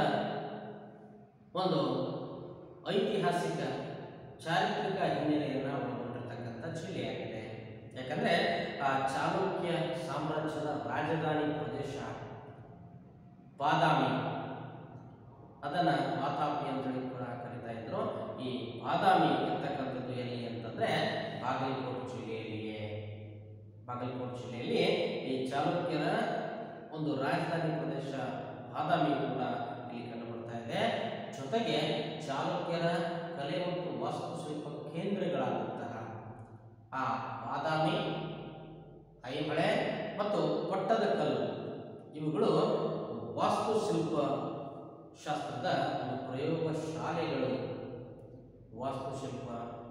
Speaker 1: ಒಂದು ಐತಿಹಾಸಿಕ ಚಾರಿತ್ರಿಕ ಹಿನ್ನೆಲೆಯನ್ನು ಒಳಗೊಂಡಿರ್ತಕ್ಕಂಥ ಜಿಲ್ಲೆಯಾಗಿದೆ ಯಾಕಂದರೆ ಆ ಚಾಲುಕ್ಯ ಸಾಮ್ರಾಜ್ಯದ ರಾಜಧಾನಿ ಪ್ರದೇಶ ಬಾದಾಮಿ ಅದನ್ನು ವಾತಾಪಿ ಅಂತೇಳಿ ಕೂಡ ಕರಿತಾ ಇದ್ರು ಈ ಬಾದಾಮಿ ಇರ್ತಕ್ಕಂಥದ್ದು ಎಲ್ಲಿ ಅಂತಂದ್ರೆ ಬಾಗಲಕೋಟೆ ಜಿಲ್ಲೆಯಲ್ಲಿಯೇ ಬಾಗಲಕೋಟೆ ಜಿಲ್ಲೆಯಲ್ಲಿ ಈ ಚಾಲುಕ್ಯರ ಒಂದು ರಾಜಧಾನಿ ಪ್ರದೇಶ ಬಾದಾಮಿ ಕೂಡ ಇಲ್ಲಿ ಕಂಡುಬರ್ತಾ ಇದೆ ಜೊತೆಗೆ ಚಾಲುಕ್ಯರ ಕಲೆ ಮತ್ತು ವಾಸ್ತುಶಿಲ್ಪ ಕೇಂದ್ರಗಳಾದಂತಹ ಆ ಬಾದಾಮಿ ಐಹೊಳೆ ಮತ್ತು ಪಟ್ಟದಕಲ್ಲು ಇವುಗಳು ವಾಸ್ತುಶಿಲ್ಪ ಶಾಸ್ತ್ರದ ಒಂದು ಪ್ರಯೋಗ ಶಾಲೆಗಳು ವಾಸ್ತುಶಿಲ್ಪ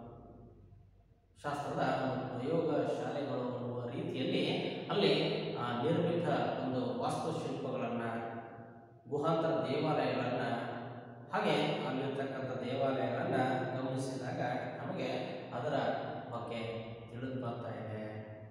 Speaker 1: ಶಾಸ್ತ್ರದ ಒಂದು ಪ್ರಯೋಗ ಶಾಲೆಗಳು ಅನ್ನುವ ರೀತಿಯಲ್ಲಿ ಅಲ್ಲಿ ಆ ನಿರ್ಮಿತ ಒಂದು ವಾಸ್ತುಶಿಲ್ಪಗಳನ್ನು ಗುಹಾಂತರ ದೇವಾಲಯಗಳನ್ನು ಹಾಗೆ ಅಲ್ಲಿರ್ತಕ್ಕಂಥ ದೇವಾಲಯಗಳನ್ನು ಗಮನಿಸಿದಾಗ ನಮಗೆ ಅದರ ಬಗ್ಗೆ ತಿಳಿದು ಬರ್ತಾ ಇದೆ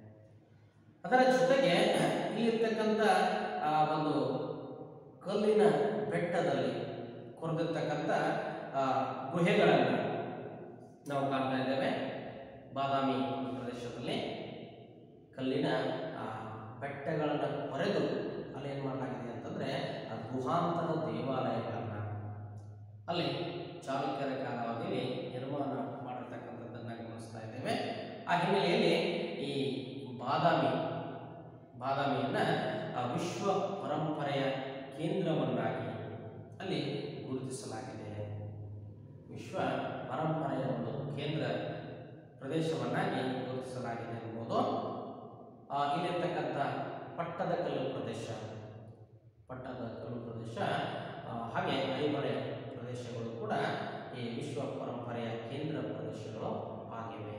Speaker 1: ಅದರ ಜೊತೆಗೆ ಇಲ್ಲಿರ್ತಕ್ಕಂಥ ಆ ಒಂದು ಕಲ್ಲಿನ ಬೆಟ್ಟದಲ್ಲಿ ಕೊರೆದಿರ್ತಕ್ಕಂಥ ಆ, ಗುಹೆಗಳನ್ನು ನಾವು ಕಾಣ್ತಾ ಇದ್ದೇವೆ ಬಾದಾಮಿ ಪ್ರದೇಶದಲ್ಲಿ ಕಲ್ಲಿನ ಆ, ಬೆಟ್ಟಗಳನ್ನು ಕೊರೆದು ಅಲ್ಲಿ ಏನು ಮಾಡಲಾಗಿದೆ ಅಂತಂದರೆ ಆ ಗುಹಾಂತರ ದೇವಾಲಯಗಳನ್ನು ಅಲ್ಲಿ ಚಾಲುಕ್ಯರ ಕಾಲಾವಧಿಯಲ್ಲಿ ನಿರ್ಮಾಣ ಮಾಡಿರ್ತಕ್ಕಂಥದ್ದನ್ನು ಗಮನಿಸ್ತಾ ಇದ್ದೇವೆ ಆ ಹಿನ್ನೆಲೆಯಲ್ಲಿ ಈ ಬಾದಾಮಿ ಬಾದಾಮಿಯನ್ನು ಆ ವಿಶ್ವ ಪರಂಪರೆಯ ಕೇಂದ್ರವನ್ನಾಗಿ ಅಲ್ಲಿ ಗುರುತಿಸಲಾಗಿದೆ ವಿಶ್ವ ಪರಂಪರೆಯ ಒಂದು ಕೇಂದ್ರ ಪ್ರದೇಶವನ್ನಾಗಿ ಗುರುತಿಸಲಾಗಿದೆ ಎಂಬುದು ಆ, ಇಲ್ಲಿರ್ತಕ್ಕಂಥ ಪಟ್ಟದಕಲ್ಲು ಪ್ರದೇಶ ಪಟ್ಟದಕಲ್ಲು ಪ್ರದೇಶ ಆ, ಹಾಗೆ ಐಹೊಳೆ ಪ್ರದೇಶಗಳು ಕೂಡ ಈ ವಿಶ್ವ ಪರಂಪರೆಯ ಕೇಂದ್ರ ಪ್ರದೇಶಗಳು ಆಗಿವೆ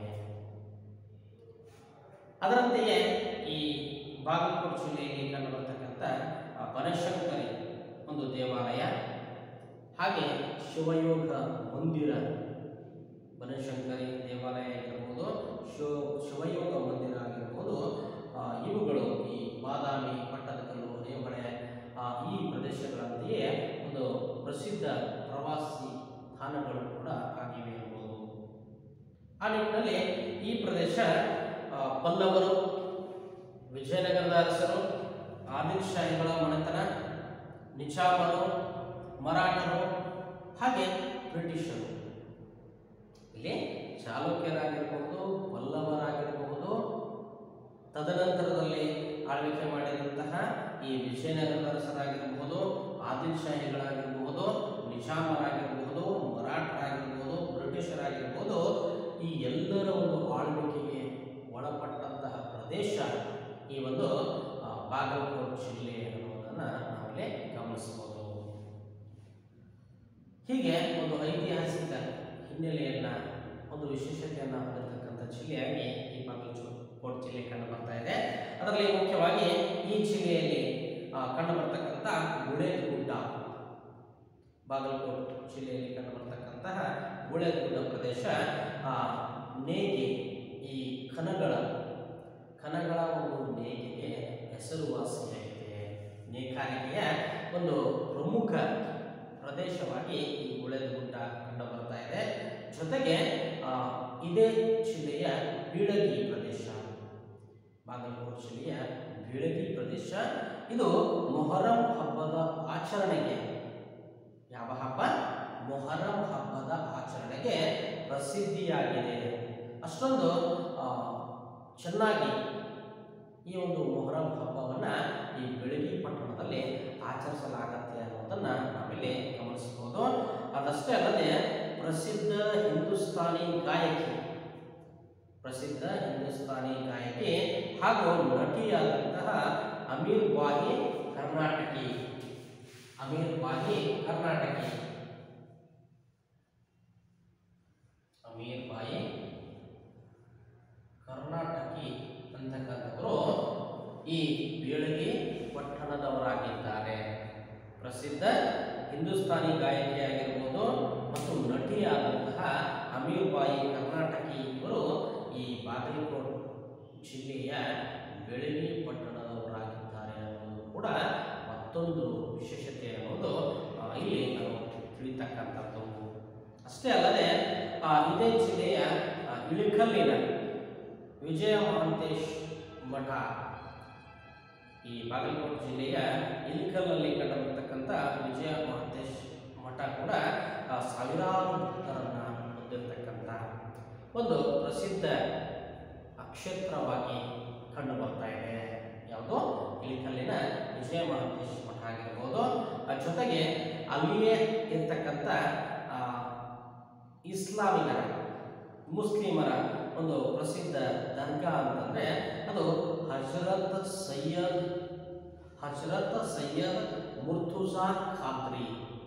Speaker 1: ಅದರಂತೆಯೇ ಈ ಬಾಗಲಕೋಟೆ ಜಿಲ್ಲೆಯಲ್ಲಿ ಕಂಡುಬರ್ತಕ್ಕಂಥ ಆ, ಬನಶಂಕರಿ ಒಂದು ದೇವಾಲಯ ಹಾಗೆ ಶಿವಯೋಗ ಮಂದಿರ ಬನಶಂಕರಿ ದೇವಾಲಯ ಆಗಿರ್ಬೋದು ಶಿವ ಶಿವಯೋಗ ಮಂದಿರ ಆಗಿರ್ಬೋದು ಆ, ಇವುಗಳು ಈ ಬಾದಾಮಿ ಪಟ್ಟದಕಲ್ಲು ಐಹೊಳೆ ಆ, ಈ ಪ್ರದೇಶಗಳಂತೆಯೇ ಒಂದು ಪ್ರಸಿದ್ಧ ಪ್ರವಾಸಿ ತಾಣಗಳು ಕೂಡ ಆಗಿವೆ ಎಂಬುದು ಆ ನಿಟ್ಟಿನಲ್ಲಿ ಈ ಪ್ರದೇಶ ಆ, ಪಲ್ಲವರು ವಿಜಯನಗರದ ಅರಸರು ಆದಿಲ್ಶಾಹಿಗಳ ಮನೆತನ ನಿಜಾಮರು ಮರಾಠರು ಹಾಗೆ ಬ್ರಿಟಿಷರು ಇಲ್ಲಿ ಚಾಲುಕ್ಯರಾಗಿರಬಹುದು ಪಲ್ಲವರಾಗಿರಬಹುದು ತದನಂತರದಲ್ಲಿ ಆಳ್ವಿಕೆ ಮಾಡಿದಂತಹ ಈ ವಿಜಯನಗರದ ಅರಸರಾಗಿರಬಹುದು ಆದಿಲ್ ಶಾಹಿಗಳಾಗಿರಬಹುದು ನಿಜಾಮರಾಗಿರಬಹುದು ಮರಾಠರಾಗಿರಬಹುದು ಬ್ರಿಟಿಷರಾಗಿರಬಹುದು ಈ ಎಲ್ಲರ ಒಂದು ಆಳ್ವಿಕೆಗೆ ಒಳಪಟ್ಟಂತಹ ಪ್ರದೇಶ ಈ ಒಂದು ಆ, ಬಾಗಲಕೋಟ್ ಜಿಲ್ಲೆ ಅನ್ನೋದನ್ನು ನಾವಿಲ್ಲಿ ಗಮನಿಸಬಹುದು ಹೀಗೆ ಒಂದು ಐತಿಹಾಸಿಕ ಹಿನ್ನೆಲೆಯನ್ನ ಒಂದು ವಿಶೇಷತೆಯನ್ನು ಹೊಂದಿರತಕ್ಕಂಥ ಜಿಲ್ಲೆಯಾಗಿ ಈ ಬಾಗಲಕೋಟ್ ಜಿಲ್ಲೆ ಕಂಡು ಬರ್ತಾ ಇದೆ ಅದರಲ್ಲಿ ಮುಖ್ಯವಾಗಿ ಈ ಜಿಲ್ಲೆಯಲ್ಲಿ ಆ, ಕಂಡು ಬರ್ತಕ್ಕಂಥ ಗುಳೇದಗುಡ್ಡ ಬಾಗಲಕೋಟ್ ಜಿಲ್ಲೆಯಲ್ಲಿ ಕಂಡು ಬರ್ತಕ್ಕಂತಹ ಗುಳೇದಗುಡ್ಡ ಪ್ರದೇಶ ಆ, ನೇಗೆ ಈ ಕಣಗಳ ಕಣಗಳ ಒಂದು ನೇಗಿಗೆ ಹೆಸರುವಾಸಿಯಾಗಿದೆ ನೇಕಾರಿಕೆಯ ಒಂದು ಪ್ರಮುಖ ಪ್ರದೇಶವಾಗಿ ಈ ಗುಳೇದಗುಡ್ಡ ಕಂಡು ಬರ್ತಾ ಇದೆ ಜೊತೆಗೆ ಆ, ಇದೇ ಜಿಲ್ಲೆಯ ಬೀಳಗಿ ಪ್ರದೇಶ ಬಾಗಲಕೋಟೆ ಜಿಲ್ಲೆಯ ಬೀಳಗಿ ಪ್ರದೇಶ ಇದು ಮೊಹರಂ ಹಬ್ಬದ ಆಚರಣೆಗೆ ಯಾವ ಹಬ್ಬ ಮೊಹರಂ ಹಬ್ಬದ ಆಚರಣೆಗೆ ಪ್ರಸಿದ್ಧಿಯಾಗಿದೆ ಅಷ್ಟೊಂದು ಆ, ಚೆನ್ನಾಗಿ ಈ ಒಂದು ಮೊಹರಂ ಹಬ್ಬವನ್ನು ಈ ಬೆಳಗಿ ಪಟ್ಟಣದಲ್ಲಿ ಆಚರಿಸಲಾಗತ್ತೆ ಅನ್ನೋದನ್ನು ನಾವಿಲ್ಲಿ ಗಮನಿಸಬಹುದು ಅದಷ್ಟೇ ಅಲ್ಲದೆ ಪ್ರಸಿದ್ಧ ಹಿಂದೂಸ್ತಾನಿ ಗಾಯಕಿ ಪ್ರಸಿದ್ಧ ಹಿಂದೂಸ್ತಾನಿ ಗಾಯಕಿ ಹಾಗೂ ನಟಿಯಾದಂತಹ ಅಮೀರ್ ಬಾಯಿ ಕರ್ನಾಟಕಿ ಅಮೀರ್ ಬಾಯಿ ಕರ್ನಾಟಕಿ ಅಮೀರ್ ಬಾಯಿ ಕರ್ನಾಟಕಿ ಅಂತಕ್ಕಂಥವರು ಈ ಬೀಳಗಿ ಪಟ್ಟಣದವರಾಗಿದ್ದಾರೆ ಪ್ರಸಿದ್ಧ ಹಿಂದೂಸ್ತಾನಿ ಗಾಯಕಿಯಾಗಿರ್ಬೋದು ಮತ್ತು ನಟಿಯಾದಂತಹ ಅಮೀರ್ ಬಾಯಿ ಕರ್ನಾಟಕಿ ಇವರು ಈ ಬಾಗಲಕೋಟ್ ಜಿಲ್ಲೆಯ ಬೆಳಗಿ ಪಟ್ಟಣದವರಾಗಿದ್ದಾರೆ ಅನ್ನೋದು ಕೂಡ ಮತ್ತೊಂದು ವಿಶೇಷತೆ ಅನ್ನೋದು ಆ, ಇಲ್ಲಿ ನಾವು ತಿಳಿತಕ್ಕಂಥದ್ದು ಅಷ್ಟೇ ಅಲ್ಲದೆ ಆ, ಇದೇ ಜಿಲ್ಲೆಯ ಆ, ಇಳಿಕಲ್ಲಿನ ವಿಜಯ ಮಹಾಂತೇಶ್ ಮಠ ಈ ಬಾಗಲಕೋಟೆ ಜಿಲ್ಲೆಯ ಇಲಿಕಲ್ನಲ್ಲಿ ಕಂಡುಬರ್ತಕ್ಕಂಥ ವಿಜಯ ಮಹಾಂತೇಶ್ ಮಠ ಕೂಡ ಆ, ಸಾವಿರಾರು ಭಕ್ತರನ್ನ ಹೊಂದಿರತಕ್ಕಂಥ ಒಂದು ಪ್ರಸಿದ್ಧ ಕ್ಷೇತ್ರವಾಗಿ ಕಂಡು ಬರ್ತಾ ಇದೆ ಯಾವುದು ಇಲಿಕಲ್ಲಿನ ವಿಜಯ ಮಹಾಂತೇಶ್ ಮಠ ಆಗಿರ್ಬೋದು ಆ ಜೊತೆಗೆ ಅಲ್ಲಿಯೇ ಇರ್ತಕ್ಕಂಥ ಆ, ಇಸ್ಲಾಮಿಗರ ಮುಸ್ಲಿಮರ ಒಂದು ಪ್ರಸಿದ್ಧ ದರ್ಗಾ ಅಂತಂದ್ರೆ ಅದು ಹಜರತ್ ಸೈಯದ್ ಹಜರತ್ ಸೈಯದ್ ಮುರ್ತುಜಾ ಖಾದ್ರಿ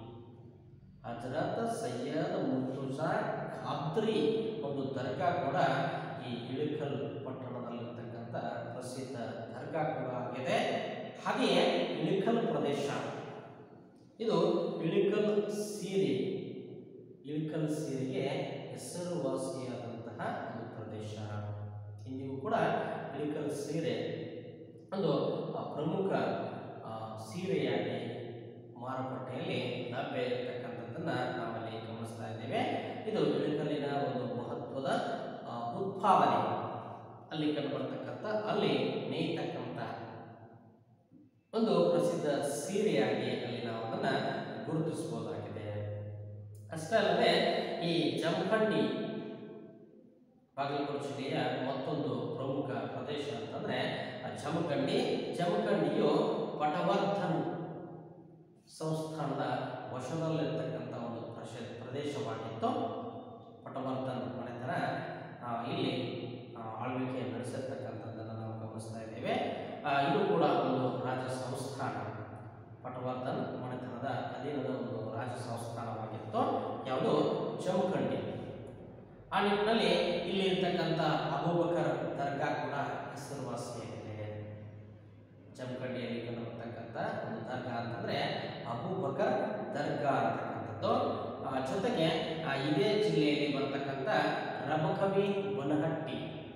Speaker 1: ಹಜರತ್ ಸೈಯದ್ ಮುರ್ತುಜಾ ಖಾದ್ರಿ ಒಂದು ದರ್ಗಾ ಕೂಡ ಈ ಇಳಿಕಲ್ ಪಟ್ಟಣದಲ್ಲಿರ್ತಕ್ಕಂಥ ಪ್ರಸಿದ್ಧ ದರ್ಗಾ ಕೂಡ ಆಗಿದೆ ಹಾಗೆಯೇ ಇಳಿಕಲ್ ಪ್ರದೇಶ ಇದು ಇಳಿಕಲ್ ಸೀರೆ ಇಳಿಕಲ್ ಸೀರೆಗೆ ಹೆಸರುವಾಸಿಯಾದಂತಹ ಒಂದು ಪ್ರದೇಶ ಇಂದಿಗೂ ಕೂಡ ಇಳಿಕಲ್ ಸೀರೆ ಒಂದು ಆ, ಪ್ರಮುಖ ಆ, ಸೀರೆಯಾಗಿ ಮಾರುಕಟ್ಟೆಯಲ್ಲಿ ಲಭ್ಯ ಇರತಕ್ಕಂಥದ್ದನ್ನು ನಾವಲ್ಲಿ ಗಮನಿಸ್ತಾ ಇದ್ದೇವೆ ಇದು ಇಳಿಕಲ್ಲಿನ ಒಂದು ಮಹತ್ವದ ಆ, ಉತ್ಪಾದನೆ ಅಲ್ಲಿ ಕಂಡುಬರ್ತಕ್ಕಂಥ ಅಲ್ಲಿ ನೇಯ್ತಕ್ಕಂಥ ಒಂದು ಪ್ರಸಿದ್ಧ ಸೀರೆಯಾಗಿ ಅಲ್ಲಿ ನಾವು ಅದನ್ನು ಗುರುತಿಸಬಹುದಾಗಿದೆ ಅಷ್ಟೇ ಅಲ್ಲದೆ ಈ ಜಮಖಂಡಿ ಬಾಗಲಕೋಟೆ ಜಿಲ್ಲೆಯ ಮತ್ತೊಂದು ಪ್ರಮುಖ ಪ್ರದೇಶ ಅಂತಂದ್ರೆ ಆ ಜಮಖಂಡಿ ಜಮಖಂಡಿಯು ಪಟವರ್ಧನ್ ಸಂಸ್ಥಾನದ ವಶದಲ್ಲಿರ್ತಕ್ಕಂಥ ಒಂದು ಪ್ರಶ ಪ್ರದೇಶವಾಗಿತ್ತು ಪಟವರ್ಧನ್ ಮನೆತನ ಆ, ಇಲ್ಲಿ ಆ, ಆಳ್ವಿಕೆ ನಡೆಸಿರ್ತಕ್ಕಂಥದ್ದನ್ನು ನಾವು ಗಮನಿಸ್ತಾ ಇದ್ದೇವೆ ಆ, ಇದು ಕೂಡ ಒಂದು ರಾಜ ಸಂಸ್ಥಾನ ಪಟವರ್ಧನ್ ಮನೆತನದ ಅಧೀನದ ಒಂದು ರಾಜ ಸಂಸ್ಥಾನವಾಗಿತ್ತು ಯಾವುದು ಜಮಖಂಡಿ ಆ ನಿಟ್ಟಿನಲ್ಲಿ ಇಲ್ಲಿ ಇರ್ತಕ್ಕಂಥ ಅಬೂಬಕರ್ ದರ್ಗಾ ಕೂಡ ಹೆಸರುವಾಸಿಯಾಗಿದೆ ಜಮಖಂಡಿಯಲ್ಲಿ ಕಂಡುಬರ್ತಕ್ಕಂಥ ಒಂದು ದರ್ಗಾ ಅಂತಂದ್ರೆ ಅಬೂಬಕರ್ ದರ್ಗಾ ಅಂತಕ್ಕಂಥದ್ದು ಆ, ಜೊತೆಗೆ ಆ, ಇದೇ ಜಿಲ್ಲೆಯಲ್ಲಿ ಬರ್ತಕ್ಕಂಥ ರಬಕವಿ ಬನಹಟ್ಟಿ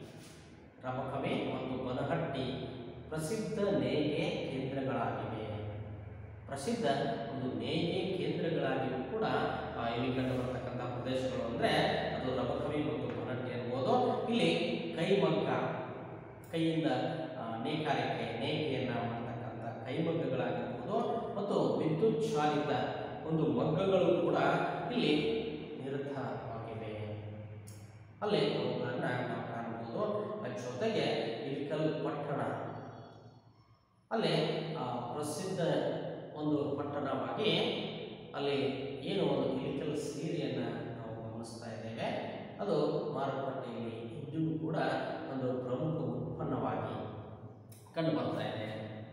Speaker 1: ರಬಕವಿ ಮತ್ತು ಬನಹಟ್ಟಿ ಪ್ರಸಿದ್ಧ ನೇಯ್ಗೆ ಕೇಂದ್ರಗಳಾಗಿವೆ ಪ್ರಸಿದ್ಧ ಒಂದು ನೇಯ್ಗೆ ಕೇಂದ್ರಗಳಾಗಿಯೂ ಕೂಡ ಆ, ಇಲ್ಲಿ ಕಂಡು ಬರ್ತಕ್ಕಂಥ ಪ್ರದೇಶಗಳು ಅಂದರೆ ಅದು ರಬಕವಿ ಮತ್ತು ಬನಹಟ್ಟಿ ಅನ್ಬೋದು ಇಲ್ಲಿ ಕೈಮಗ್ಗ ಕೈಯಿಂದ ಆ, ನೇಕಾರಿಕೆ ನೇಯ್ಗೆಯನ್ನು ಮಾಡತಕ್ಕಂಥ ಕೈಮಗ್ಗಗಳಾಗಿರ್ಬೋದು ಮತ್ತು ವಿದ್ಯುತ್ ಚಾಲಿತ ಒಂದು ಮಗ್ಗಗಳು ಕೂಡ ಇಲ್ಲಿ ನಿರತವಾಗಿವೆ ಅಲ್ಲಿ ಅವುಗಳನ್ನು ನಾವು ಕಾಣಬಹುದು ಅದ್ರ ಜೊತೆಗೆ ಇಲಿಕಲ್ ಪಟ್ಟಣ ಅಲ್ಲಿ ಆ, ಪ್ರಸಿದ್ಧ ಒಂದು ಪಟ್ಟಣವಾಗಿ ಅಲ್ಲಿ ಏನು ಒಂದು ಇಲಿಕಲ್ ಸೀರೆಯನ್ನು ನಾವು ಗಮನಿಸ್ತಾ ಇದ್ದೇವೆ ಅದು ಮಾರುಕಟ್ಟೆಯಲ್ಲಿ ಇಂದಿಗೂ ಕೂಡ ಒಂದು ಪ್ರಮುಖ ಉತ್ಪನ್ನವಾಗಿ ಕಂಡು ಬರ್ತಾ ಇದೆ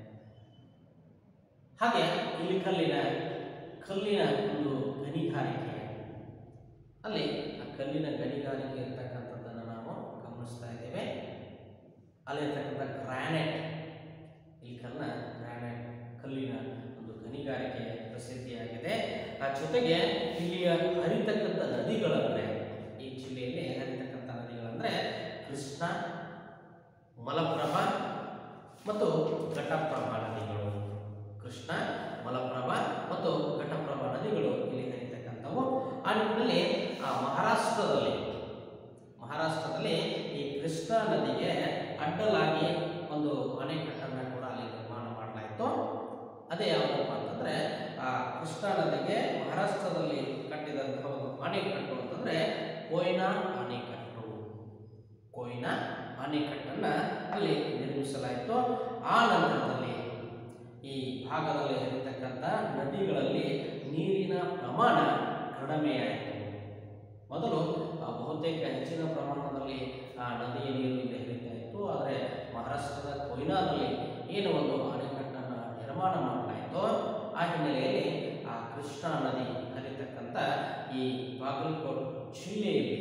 Speaker 1: ಹಾಗೆ ಇಲಿಕಲ್ಲಿನ ಕಲ್ಲಿನ ಒಂದು ಗಣಿಗಾರಿಕೆ ಅಲ್ಲಿ ಆ ಕಲ್ಲಿನ ಗಣಿಗಾರಿಕೆ ಇರ್ತಕ್ಕಂಥದ್ದನ್ನು ನಾವು ಗಮನಿಸ್ತಾ ಇದ್ದೇವೆ ಅಲ್ಲಿರ್ತಕ್ಕಂಥ ಗ್ರಾನೈಟ್ ಇಲಿಕಲ್ನ ಗ್ರಾನೈಟ್ ಕಲ್ಲಿನ ಒಂದು ಗಣಿಗಾರಿಕೆ ಪ್ರಸಿದ್ಧಿಯಾಗಿದೆ ಆ ಜೊತೆಗೆ ಇಲ್ಲಿಯ ಹರಿತಕ್ಕಂಥ ನದಿಗಳಂದ್ರೆ ಈ ಜಿಲ್ಲೆಯಲ್ಲಿ ಹರಿತಕ್ಕಂಥ ನದಿಗಳಂದ್ರೆ ಕೃಷ್ಣ ಮಲಪ್ರಭಾ ಮತ್ತು ಘಟಪ್ರಭಾ ನದಿಗಳು ಕೃಷ್ಣ ಮಲಪ್ರಭಾ ಮತ್ತು ಘಟಪ್ರಭಾ ನದಿಗಳು ಇಲ್ಲಿ ಹರಿತಕ್ಕಂಥವು ಆ ನಿಟ್ಟಿನಲ್ಲಿ ಆ ಮಹಾರಾಷ್ಟ್ರದಲ್ಲಿ ಮಹಾರಾಷ್ಟ್ರದಲ್ಲಿ ಈ ಕೃಷ್ಣಾ ನದಿಗೆ ಅಡ್ಡಲಾಗಿ ಒಂದು ಅಣೆಕಟ್ಟನ್ನು ಕೂಡ ಅಲ್ಲಿ ನಿರ್ಮಾಣ ಮಾಡಲಾಯಿತು ಅದೇ ಯಾವುದಪ್ಪ ಅಂತಂದ್ರೆ ಆ ಕೃಷ್ಣಾ ನದಿಗೆ ಮಹಾರಾಷ್ಟ್ರದಲ್ಲಿ ಕಟ್ಟಿದಂತಹ ಒಂದು ಅಣೆಕಟ್ಟು ಅಂತಂದ್ರೆ ಕೊಯ್ನಾ ಅಣೆಕಟ್ಟು ಕೊಯ್ನಾ ಅಣೆಕಟ್ಟನ್ನ ಅಲ್ಲಿ ನಿರ್ಮಿಸಲಾಯಿತು ಆ ನಂತರದಲ್ಲಿ ಈ ಭಾಗದಲ್ಲಿ ಹರಿತಕ್ಕಂಥ ನದಿಗಳಲ್ಲಿ ನೀರಿನ ಪ್ರಮಾಣ ಕಡಿಮೆಯಾಯಿತು ಮೊದಲು ಆ, ಬಹುತೇಕ ಹೆಚ್ಚಿನ ಪ್ರಮಾಣದಲ್ಲಿ ಆ ನದಿಯ ನೀರು ಇಲ್ಲಿ ಹರಿತಾ ಇತ್ತು ಆದರೆ ಮಹಾರಾಷ್ಟ್ರದ ಕೊಯ್ನಾದಲ್ಲಿ ಏನು ಒಂದು ಅಣೆಕಟ್ಟನ್ನು ನಿರ್ಮಾಣ ಮಾಡಲಾಯಿತು ಆ ಹಿನ್ನೆಲೆಯಲ್ಲಿ ಆ ಕೃಷ್ಣಾ ನದಿ ಹರಿತಕ್ಕಂಥ ಈ ಬಾಗಲಕೋಟ್ ಜಿಲ್ಲೆಯಲ್ಲಿ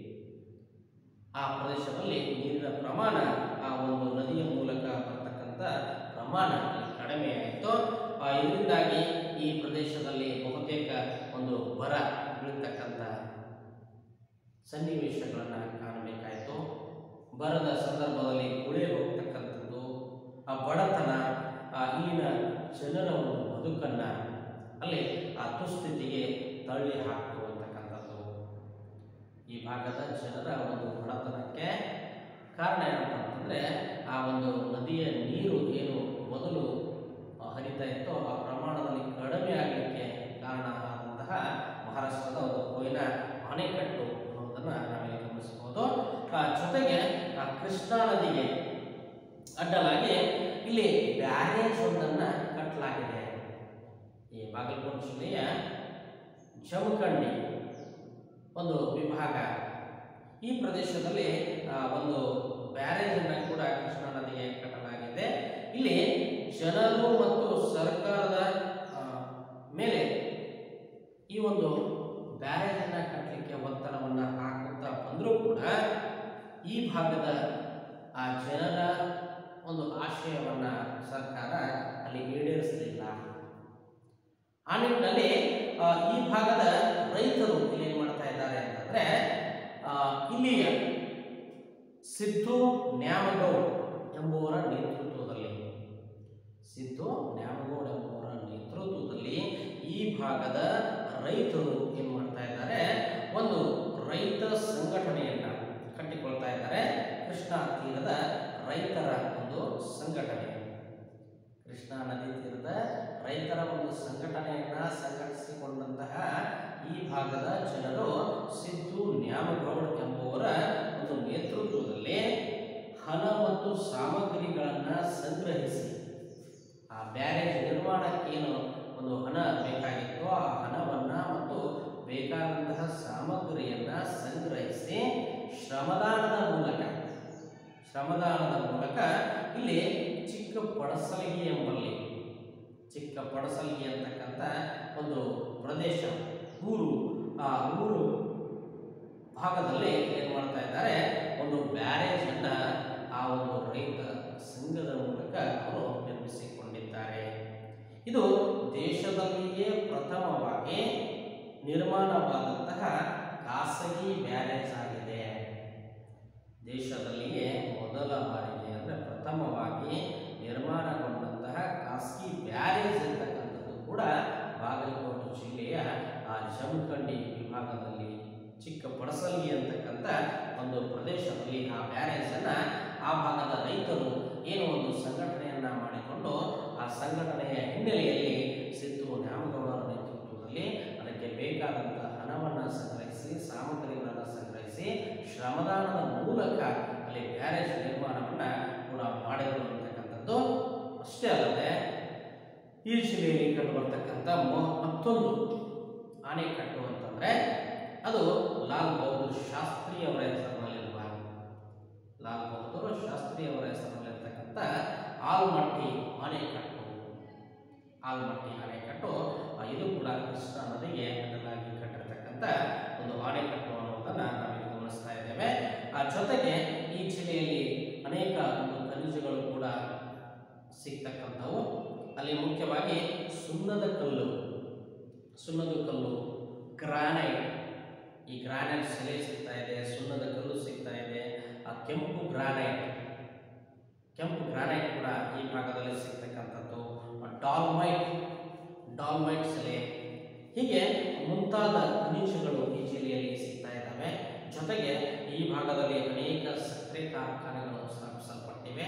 Speaker 1: ಆ ಪ್ರದೇಶದಲ್ಲಿ ನೀರಿನ ಪ್ರಮಾಣ ಆ ಒಂದು ನದಿಯ ಮೂಲಕ ಬರ್ತಕ್ಕಂಥ ಪ್ರಮಾಣ ಅಲ್ಲಿ ಕಡಿಮೆಯಾಯಿತು ಆ, ಇದರಿಂದಾಗಿ ಈ ಪ್ರದೇಶದಲ್ಲಿ ಬಹುತೇಕ ಒಂದು ಬರ ಬೀಳ್ತಕ್ಕಂಥ ಸನ್ನಿವೇಶಗಳನ್ನು ಕಾಣಬೇಕಾಯಿತು ಬರದ ಸಂದರ್ಭದಲ್ಲಿ ಗುಳೆ ಹೋಗ್ತಕ್ಕಂಥದ್ದು ಆ ಬಡತನ ಆ ಇಲ್ಲಿನ ಜನರ ಒಂದು ಬದುಕನ್ನು ಅಲ್ಲಿ ಆ ದುಸ್ಥಿತಿಗೆ ತಳ್ಳಿ ಹಾಕ್ತು ಅಂತಕ್ಕಂಥದ್ದು ಈ ಭಾಗದ ಜನರ ಒಂದು ಬಡತನಕ್ಕೆ ಕಾರಣ ಏನಪ್ಪ ಅಂತಂದರೆ ಆ ಒಂದು ನದಿಯ ನೀರು ಏನು ಮೊದಲು ಆ, ಹರಿತಾ ಇತ್ತೋ ಆ ಪ್ರಮಾಣದಲ್ಲಿ ಕಡಿಮೆ ಆಗಲಿಕ್ಕೆ ಕಾರಣ ಆದಂತಹ ಮಹಾರಾಷ್ಟ್ರದ ಒಂದು ಕೊಯ್ನಾ ಅಣೆಕಟ್ಟು ಅನ್ನೋದನ್ನು ನಾವಿಲ್ಲಿ ಗಮನಿಸಬಹುದು ಆ ಜೊತೆಗೆ ಆ ಕೃಷ್ಣಾ ನದಿಗೆ ಅಡ್ಡಲಾಗಿ ಇಲ್ಲಿ ಬ್ಯಾರೇಜ್ ಒಂದನ್ನು ಕಟ್ಟಲಾಗಿದೆ ಈ ಬಾಗಲಕೋಟೆ ಜಿಲ್ಲೆಯ ಜಮಖಂಡಿ ಒಂದು ವಿಭಾಗ ಈ ಪ್ರದೇಶದಲ್ಲಿ ಆ, ಒಂದು ಬ್ಯಾರೇಜ್ ಅನ್ನು ಕೂಡ ಕೃಷ್ಣಾ ನದಿಗೆ ಕಟ್ಟಲಾಗಿದೆ ಇಲ್ಲಿ ಜನರು ಮತ್ತು ಸರ್ಕಾರದ ಆ, ಮೇಲೆ ಈ ಒಂದು ಬ್ಯಾರೇಜ್ ಅನ್ನ ಕಟ್ಟಲಿಕ್ಕೆ ಒತ್ತಡವನ್ನ ಹಾಕುತ್ತಾ ಬಂದರೂ ಕೂಡ ಈ ಭಾಗದ ಆ ಜನರ ಒಂದು ಆಶಯವನ್ನ ಸರ್ಕಾರ ಅಲ್ಲಿ ಈಡೇರಿಸಲಿಲ್ಲ ಆ ನಿಟ್ಟಿನಲ್ಲಿ ಆ, ಈ ಭಾಗದ ರೈತರು ಇಲ್ಲಿ ಏನ್ ಮಾಡ್ತಾ ಇದ್ದಾರೆ ಅಂತಂದ್ರೆ ಆ, ಇಲ್ಲಿಯ ಸಿದ್ದು ನ್ಯಾಮಗೌಡ್ ಎಂಬುವರ ನೇತೃತ್ವದಲ್ಲಿ ಸಿದ್ದು ನ್ಯಾಮಗೌಡ್ ಎಂಬುವರ ನೇತೃತ್ವದಲ್ಲಿ ಈ ಭಾಗದ ರೈತರು ಏನ್ ಮಾಡ್ತಾ ಇದ್ದಾರೆ ಒಂದು ರೈತ ಸಂಘಟನೆಯನ್ನ ಕಟ್ಟಿಕೊಳ್ತಾ ಇದ್ದಾರೆ ಕೃಷ್ಣಾ ತೀರದ ರೈತರ ಒಂದು ಸಂಘಟನೆ ಕೃಷ್ಣಾ ನದಿ ತೀರದ ರೈತರ ಒಂದು ಸಂಘಟನೆಯನ್ನ ಸಂಘಟಿಸಿಕೊಂಡಂತಹ ಈ ಭಾಗದ ಜನರು ಸಿದ್ದು ನ್ಯಾಮಗೌಡ್ ಎಂಬುವರ ಒಂದು ನೇತೃತ್ವದಲ್ಲಿ ಹಣ ಮತ್ತು ಸಾಮಗ್ರಿಗಳನ್ನ ಸಂಗ್ರಹಿಸಿ ಆ ಬ್ಯಾರೇಜ್ ನಿರ್ಮಾಣಕ್ಕೇನು ಒಂದು ಹಣ ಬೇಕಾಗಿತ್ತು ಆ ಹಣವನ್ನ ಮತ್ತು ಬೇಕಾದಂತಹ ಸಾಮಗ್ರಿಯನ್ನ ಸಂಗ್ರಹಿಸಿ ಶ್ರಮದಾನದ ಮೂಲಕ ಶ್ರಮದಾನದ ಮೂಲಕ ಇಲ್ಲಿ ಚಿಕ್ಕ ಪಡಸಲಿಗೆ ಎಂಬಲ್ಲಿ ಚಿಕ್ಕ ಪಡಸಲಿಗೆ ಅಂತಕ್ಕಂಥ ಒಂದು ಪ್ರದೇಶ ಊರು ಆ ಊರು ಭಾಗದಲ್ಲಿ ಏನು ಮಾಡ್ತಾ ಇದ್ದಾರೆ ಒಂದು ಬ್ಯಾರೇಜ್ ಅನ್ನ ಆ ಒಂದು ರೈತ ಸಂಘದ ಮೂಲಕ ಅವರು ನಿರ್ಮಿಸಿಕೊಂಡಿದ್ದಾರೆ ಇದು ದೇಶದಲ್ಲಿಯೇ ಪ್ರಥಮವಾಗಿ ನಿರ್ಮಾಣವಾದಂತಹ ಖಾಸಗಿ ಬ್ಯಾರೇಜ್ ಆಗಿದೆ ದೇಶದಲ್ಲಿಯೇ ಮೊದಲ ಬಾರಿಗೆ ಅಂದರೆ ಪ್ರಥಮವಾಗಿ ನಿರ್ಮಾಣಗೊಂಡಂತಹ ಖಾಸಗಿ ಬ್ಯಾರೇಜ್ ಇರ್ತಕ್ಕಂಥದ್ದು ಕೂಡ ಬಾಗಲಕೋಟೆ ಜಿಲ್ಲೆಯ ಆ ಜಮಖಂಡಿ ವಿಭಾಗದಲ್ಲಿ ಚಿಕ್ಕ ಪಡಸಲಿ ಅಂತಕ್ಕಂಥ ಒಂದು ಪ್ರದೇಶದಲ್ಲಿ ಆ ಬ್ಯಾರೇಜನ್ನು ಆ ಭಾಗದ ರೈತರು ಏನು ಒಂದು ಸಂಘಟನೆಯನ್ನ ಮಾಡಿಕೊಂಡು ಆ ಸಂಘಟನೆಯ ಹಿನ್ನೆಲೆಯಲ್ಲಿ ಸಿದ್ದು ನ್ಯಾಮಗೌಡರ ನೇತೃತ್ವದಲ್ಲಿ ಅದಕ್ಕೆ ಬೇಕಾದಂಥ ಹಣವನ್ನು ಸಂಗ್ರಹಿಸಿ ಸಾಮಗ್ರಿಗಳನ್ನು ಸಂಗ್ರಹಿಸಿ ಶ್ರಮ ಶ್ರಮದಾನದ ಮೂಲಕ ಅಲ್ಲಿ ಬ್ಯಾರೇಜ್ ನಿರ್ಮಾಣವನ್ನು ಕೂಡ ಮಾಡಿದರು ಅಂತಕ್ಕಂಥದ್ದು ಅಷ್ಟೇ ಅಲ್ಲದೆ ಈ ಜಿಲ್ಲೆಯಲ್ಲಿ ಕಂಡು ಬರ್ತಕ್ಕಂಥ ಮ- ಮತ್ತೊಂದು ಆಣೆಕಟ್ಟು ಅಂತಂದ್ರೆ ಅದು ಲಾಲ್ ಬಹದ್ದೂರ್ ಶಾಸ್ತ್ರಿ ಅವರ ಹೆಸರಿನಲ್ಲಿರುವ ಲಾಲ್ ಬಹದ್ದೂರ್ ಶಾಸ್ತ್ರಿ ಅವರ ಹೆಸರಿನಲ್ಲಿರ್ತಕ್ಕಂಥ ಆಲ್ಮಟ್ಟಿ ಆಣೆಕಟ್ಟು ಆಲ್ಮಟ್ಟಿ ಅಣೆಕಟ್ಟು ಆ, ಇದು ಕೂಡ ಕೃಷ್ಣಾ ನದಿಗೆ ಅಡ್ಡಲಾಗಿ ಕಟ್ಟಿರ್ತಕ್ಕಂಥ ಒಂದು ಅಣೆಕಟ್ಟು ಅನ್ನೋದನ್ನ ನಾವಿಲ್ಲಿ ಗಮನಿಸ್ತಾ ಇದ್ದೇವೆ ಆ ಜೊತೆಗೆ ಈ ಜಿಲ್ಲೆಯಲ್ಲಿ ಅನೇಕ ಒಂದು ಖನಿಜಗಳು ಕೂಡ ಸಿಗ್ತಕ್ಕಂಥವು ಅಲ್ಲಿ ಮುಖ್ಯವಾಗಿ ಸುಣ್ಣದ ಕಲ್ಲು ಸುಣ್ಣದ ಕಲ್ಲು ಗ್ರಾನೈಟ್ ಈ ಗ್ರಾನೈಟ್ ಶಿಲೆ ಸಿಗ್ತಾ ಇದೆ ಸುಣ್ಣದ ಕಲ್ಲು ಸಿಗ್ತಾ ಇದೆ ಆ ಕೆಂಪು ಗ್ರಾನೈಟ್ ಕೆಂಪು ಗ್ರಾನೈಟ್ ಕೂಡ ಈ ಭಾಗದಲ್ಲಿ ಸಿಗ್ತಕ್ಕಂಥದ್ದು ಡಾಲ್ಮೈಟ್ ಡಾಲ್ಮೈಟ್ ಶಿಲೆ ಹೀಗೆ ಮುಂತಾದ ಖನಿಜಗಳು ಈ ಜಿಲ್ಲೆಯಲ್ಲಿ ಸಿಗ್ತಾ ಇದ್ದಾವೆ ಜೊತೆಗೆ ಈ ಭಾಗದಲ್ಲಿ ಅನೇಕ ಸಕ್ಕರೆ ಕಾರ್ಖಾನೆಗಳು ಸ್ಥಾಪಿಸಲ್ಪಟ್ಟಿವೆ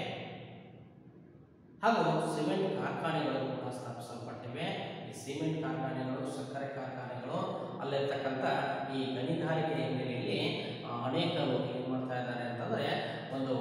Speaker 1: ಹಾಗೂ ಸಿಮೆಂಟ್ ಕಾರ್ಖಾನೆಗಳು ಕೂಡ ಸ್ಥಾಪಿಸಲ್ಪಟ್ಟಿವೆ ಈ ಸಿಮೆಂಟ್ ಕಾರ್ಖಾನೆಗಳು ಸಕ್ಕರೆ ಕಾರ್ಖಾನೆಗಳು ಅಲ್ಲಿರ್ತಕ್ಕಂಥ ಈ ಗಣಿಗಾರಿಕೆ ಹಿನ್ನೆಲೆಯಲ್ಲಿ ಆ, ಅನೇಕರು ಏನು ಮಾಡ್ತಾ ಇದ್ದಾರೆ ಅಂತಂದರೆ ಒಂದು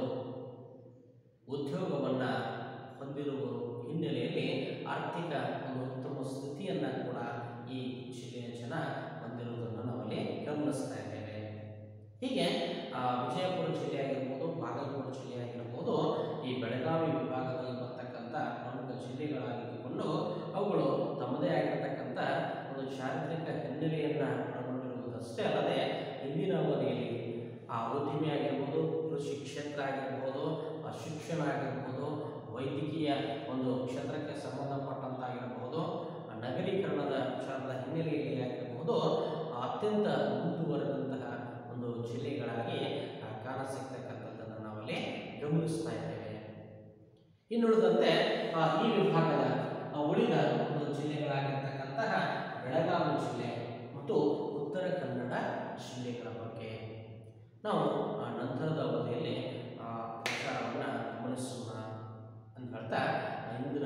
Speaker 1: ಉದ್ಯೋಗವನ್ನು ಹೊಂದಿರುವ ಹಿನ್ನೆಲೆಯಲ್ಲಿ ಆರ್ಥಿಕ ಒಂದು ಉತ್ತಮ ಸ್ಥಿತಿಯನ್ನು ಕೂಡ ಈ ಜಿಲ್ಲೆಯ ಜನ ಹೊಂದಿರುವುದನ್ನು ನಾವಲ್ಲಿ ಗಮನಿಸ್ತಾ ಇದ್ದೇವೆ ಹೀಗೆ ಆ, ವಿಜಯಪುರ ಜಿಲ್ಲೆ ಆಗಿರ್ಬೋದು ಬಾಗಲಕೋಟೆ ಜಿಲ್ಲೆ ಆಗಿರ್ಬೋದು ಈ ಬೆಳಗಾವಿ ವಿಭಾಗದಲ್ಲಿ ಬರ್ತಕ್ಕಂಥ ಪ್ರಮುಖ ಜಿಲ್ಲೆಗಳಾಗಿದ್ದುಕೊಂಡು ಅವುಗಳು ತಮ್ಮದೇ ಆಗಿರತಕ್ಕಂಥ ಒಂದು ಚಾರಿತ್ರಿಕ ಹಿನ್ನೆಲೆಯನ್ನು ಒಳಗೊಂಡಿರುವುದಷ್ಟೇ ಅಲ್ಲದೆ ಇಂದಿನ ಅವಧಿಯಲ್ಲಿ ಆ ಉದ್ದಿಮೆ ಆಗಿರ್ಬೋದು ಕೃಷಿ ಕ್ಷೇತ್ರ ಆಗಿರ್ಬೋದು ಆ ಶಿಕ್ಷಣ ಆಗಿರ್ಬೋದು ವೈದ್ಯಕೀಯ ಒಂದು ಕ್ಷೇತ್ರಕ್ಕೆ ಸಂಬಂಧಪಟ್ಟಂತಾಗಿರಬಹುದು ಆ ನಗರೀಕರಣದ ವಿಚಾರದ ಹಿನ್ನೆಲೆಯಲ್ಲಿ ಆಗಿರಬಹುದು ಆ ಅತ್ಯಂತ ಮುಂದುವರೆದಂತಹ ಒಂದು ಜಿಲ್ಲೆಗಳಾಗಿ ಆ, ಕಾಣಸಿಗ್ತಕ್ಕಂಥದ್ದನ್ನು ನಾವಲ್ಲಿ ಗಮನಿಸ್ತಾ ಇದ್ದೇವೆ ಇನ್ನುಳಿದಂತೆ ಆ, ಈ ವಿಭಾಗದ ಆ, ಉಳಿದ ಒಂದು ಜಿಲ್ಲೆಗಳಾಗಿರ್ತಕ್ಕಂತಹ ಬೆಳಗಾವಿ ಜಿಲ್ಲೆ ಮತ್ತು ಉತ್ತರ ಕನ್ನಡ ಜಿಲ್ಲೆಗಳ ಬಗ್ಗೆ ನಾವು ಆ, ನಂತರದ ಅವಧಿಯಲ್ಲಿ ಆ ವಿಚಾರವನ್ನು ಗಮನಿಸೋಣ ಅಂತ ಹೇಳ್ತಾ ಇಂದಿನ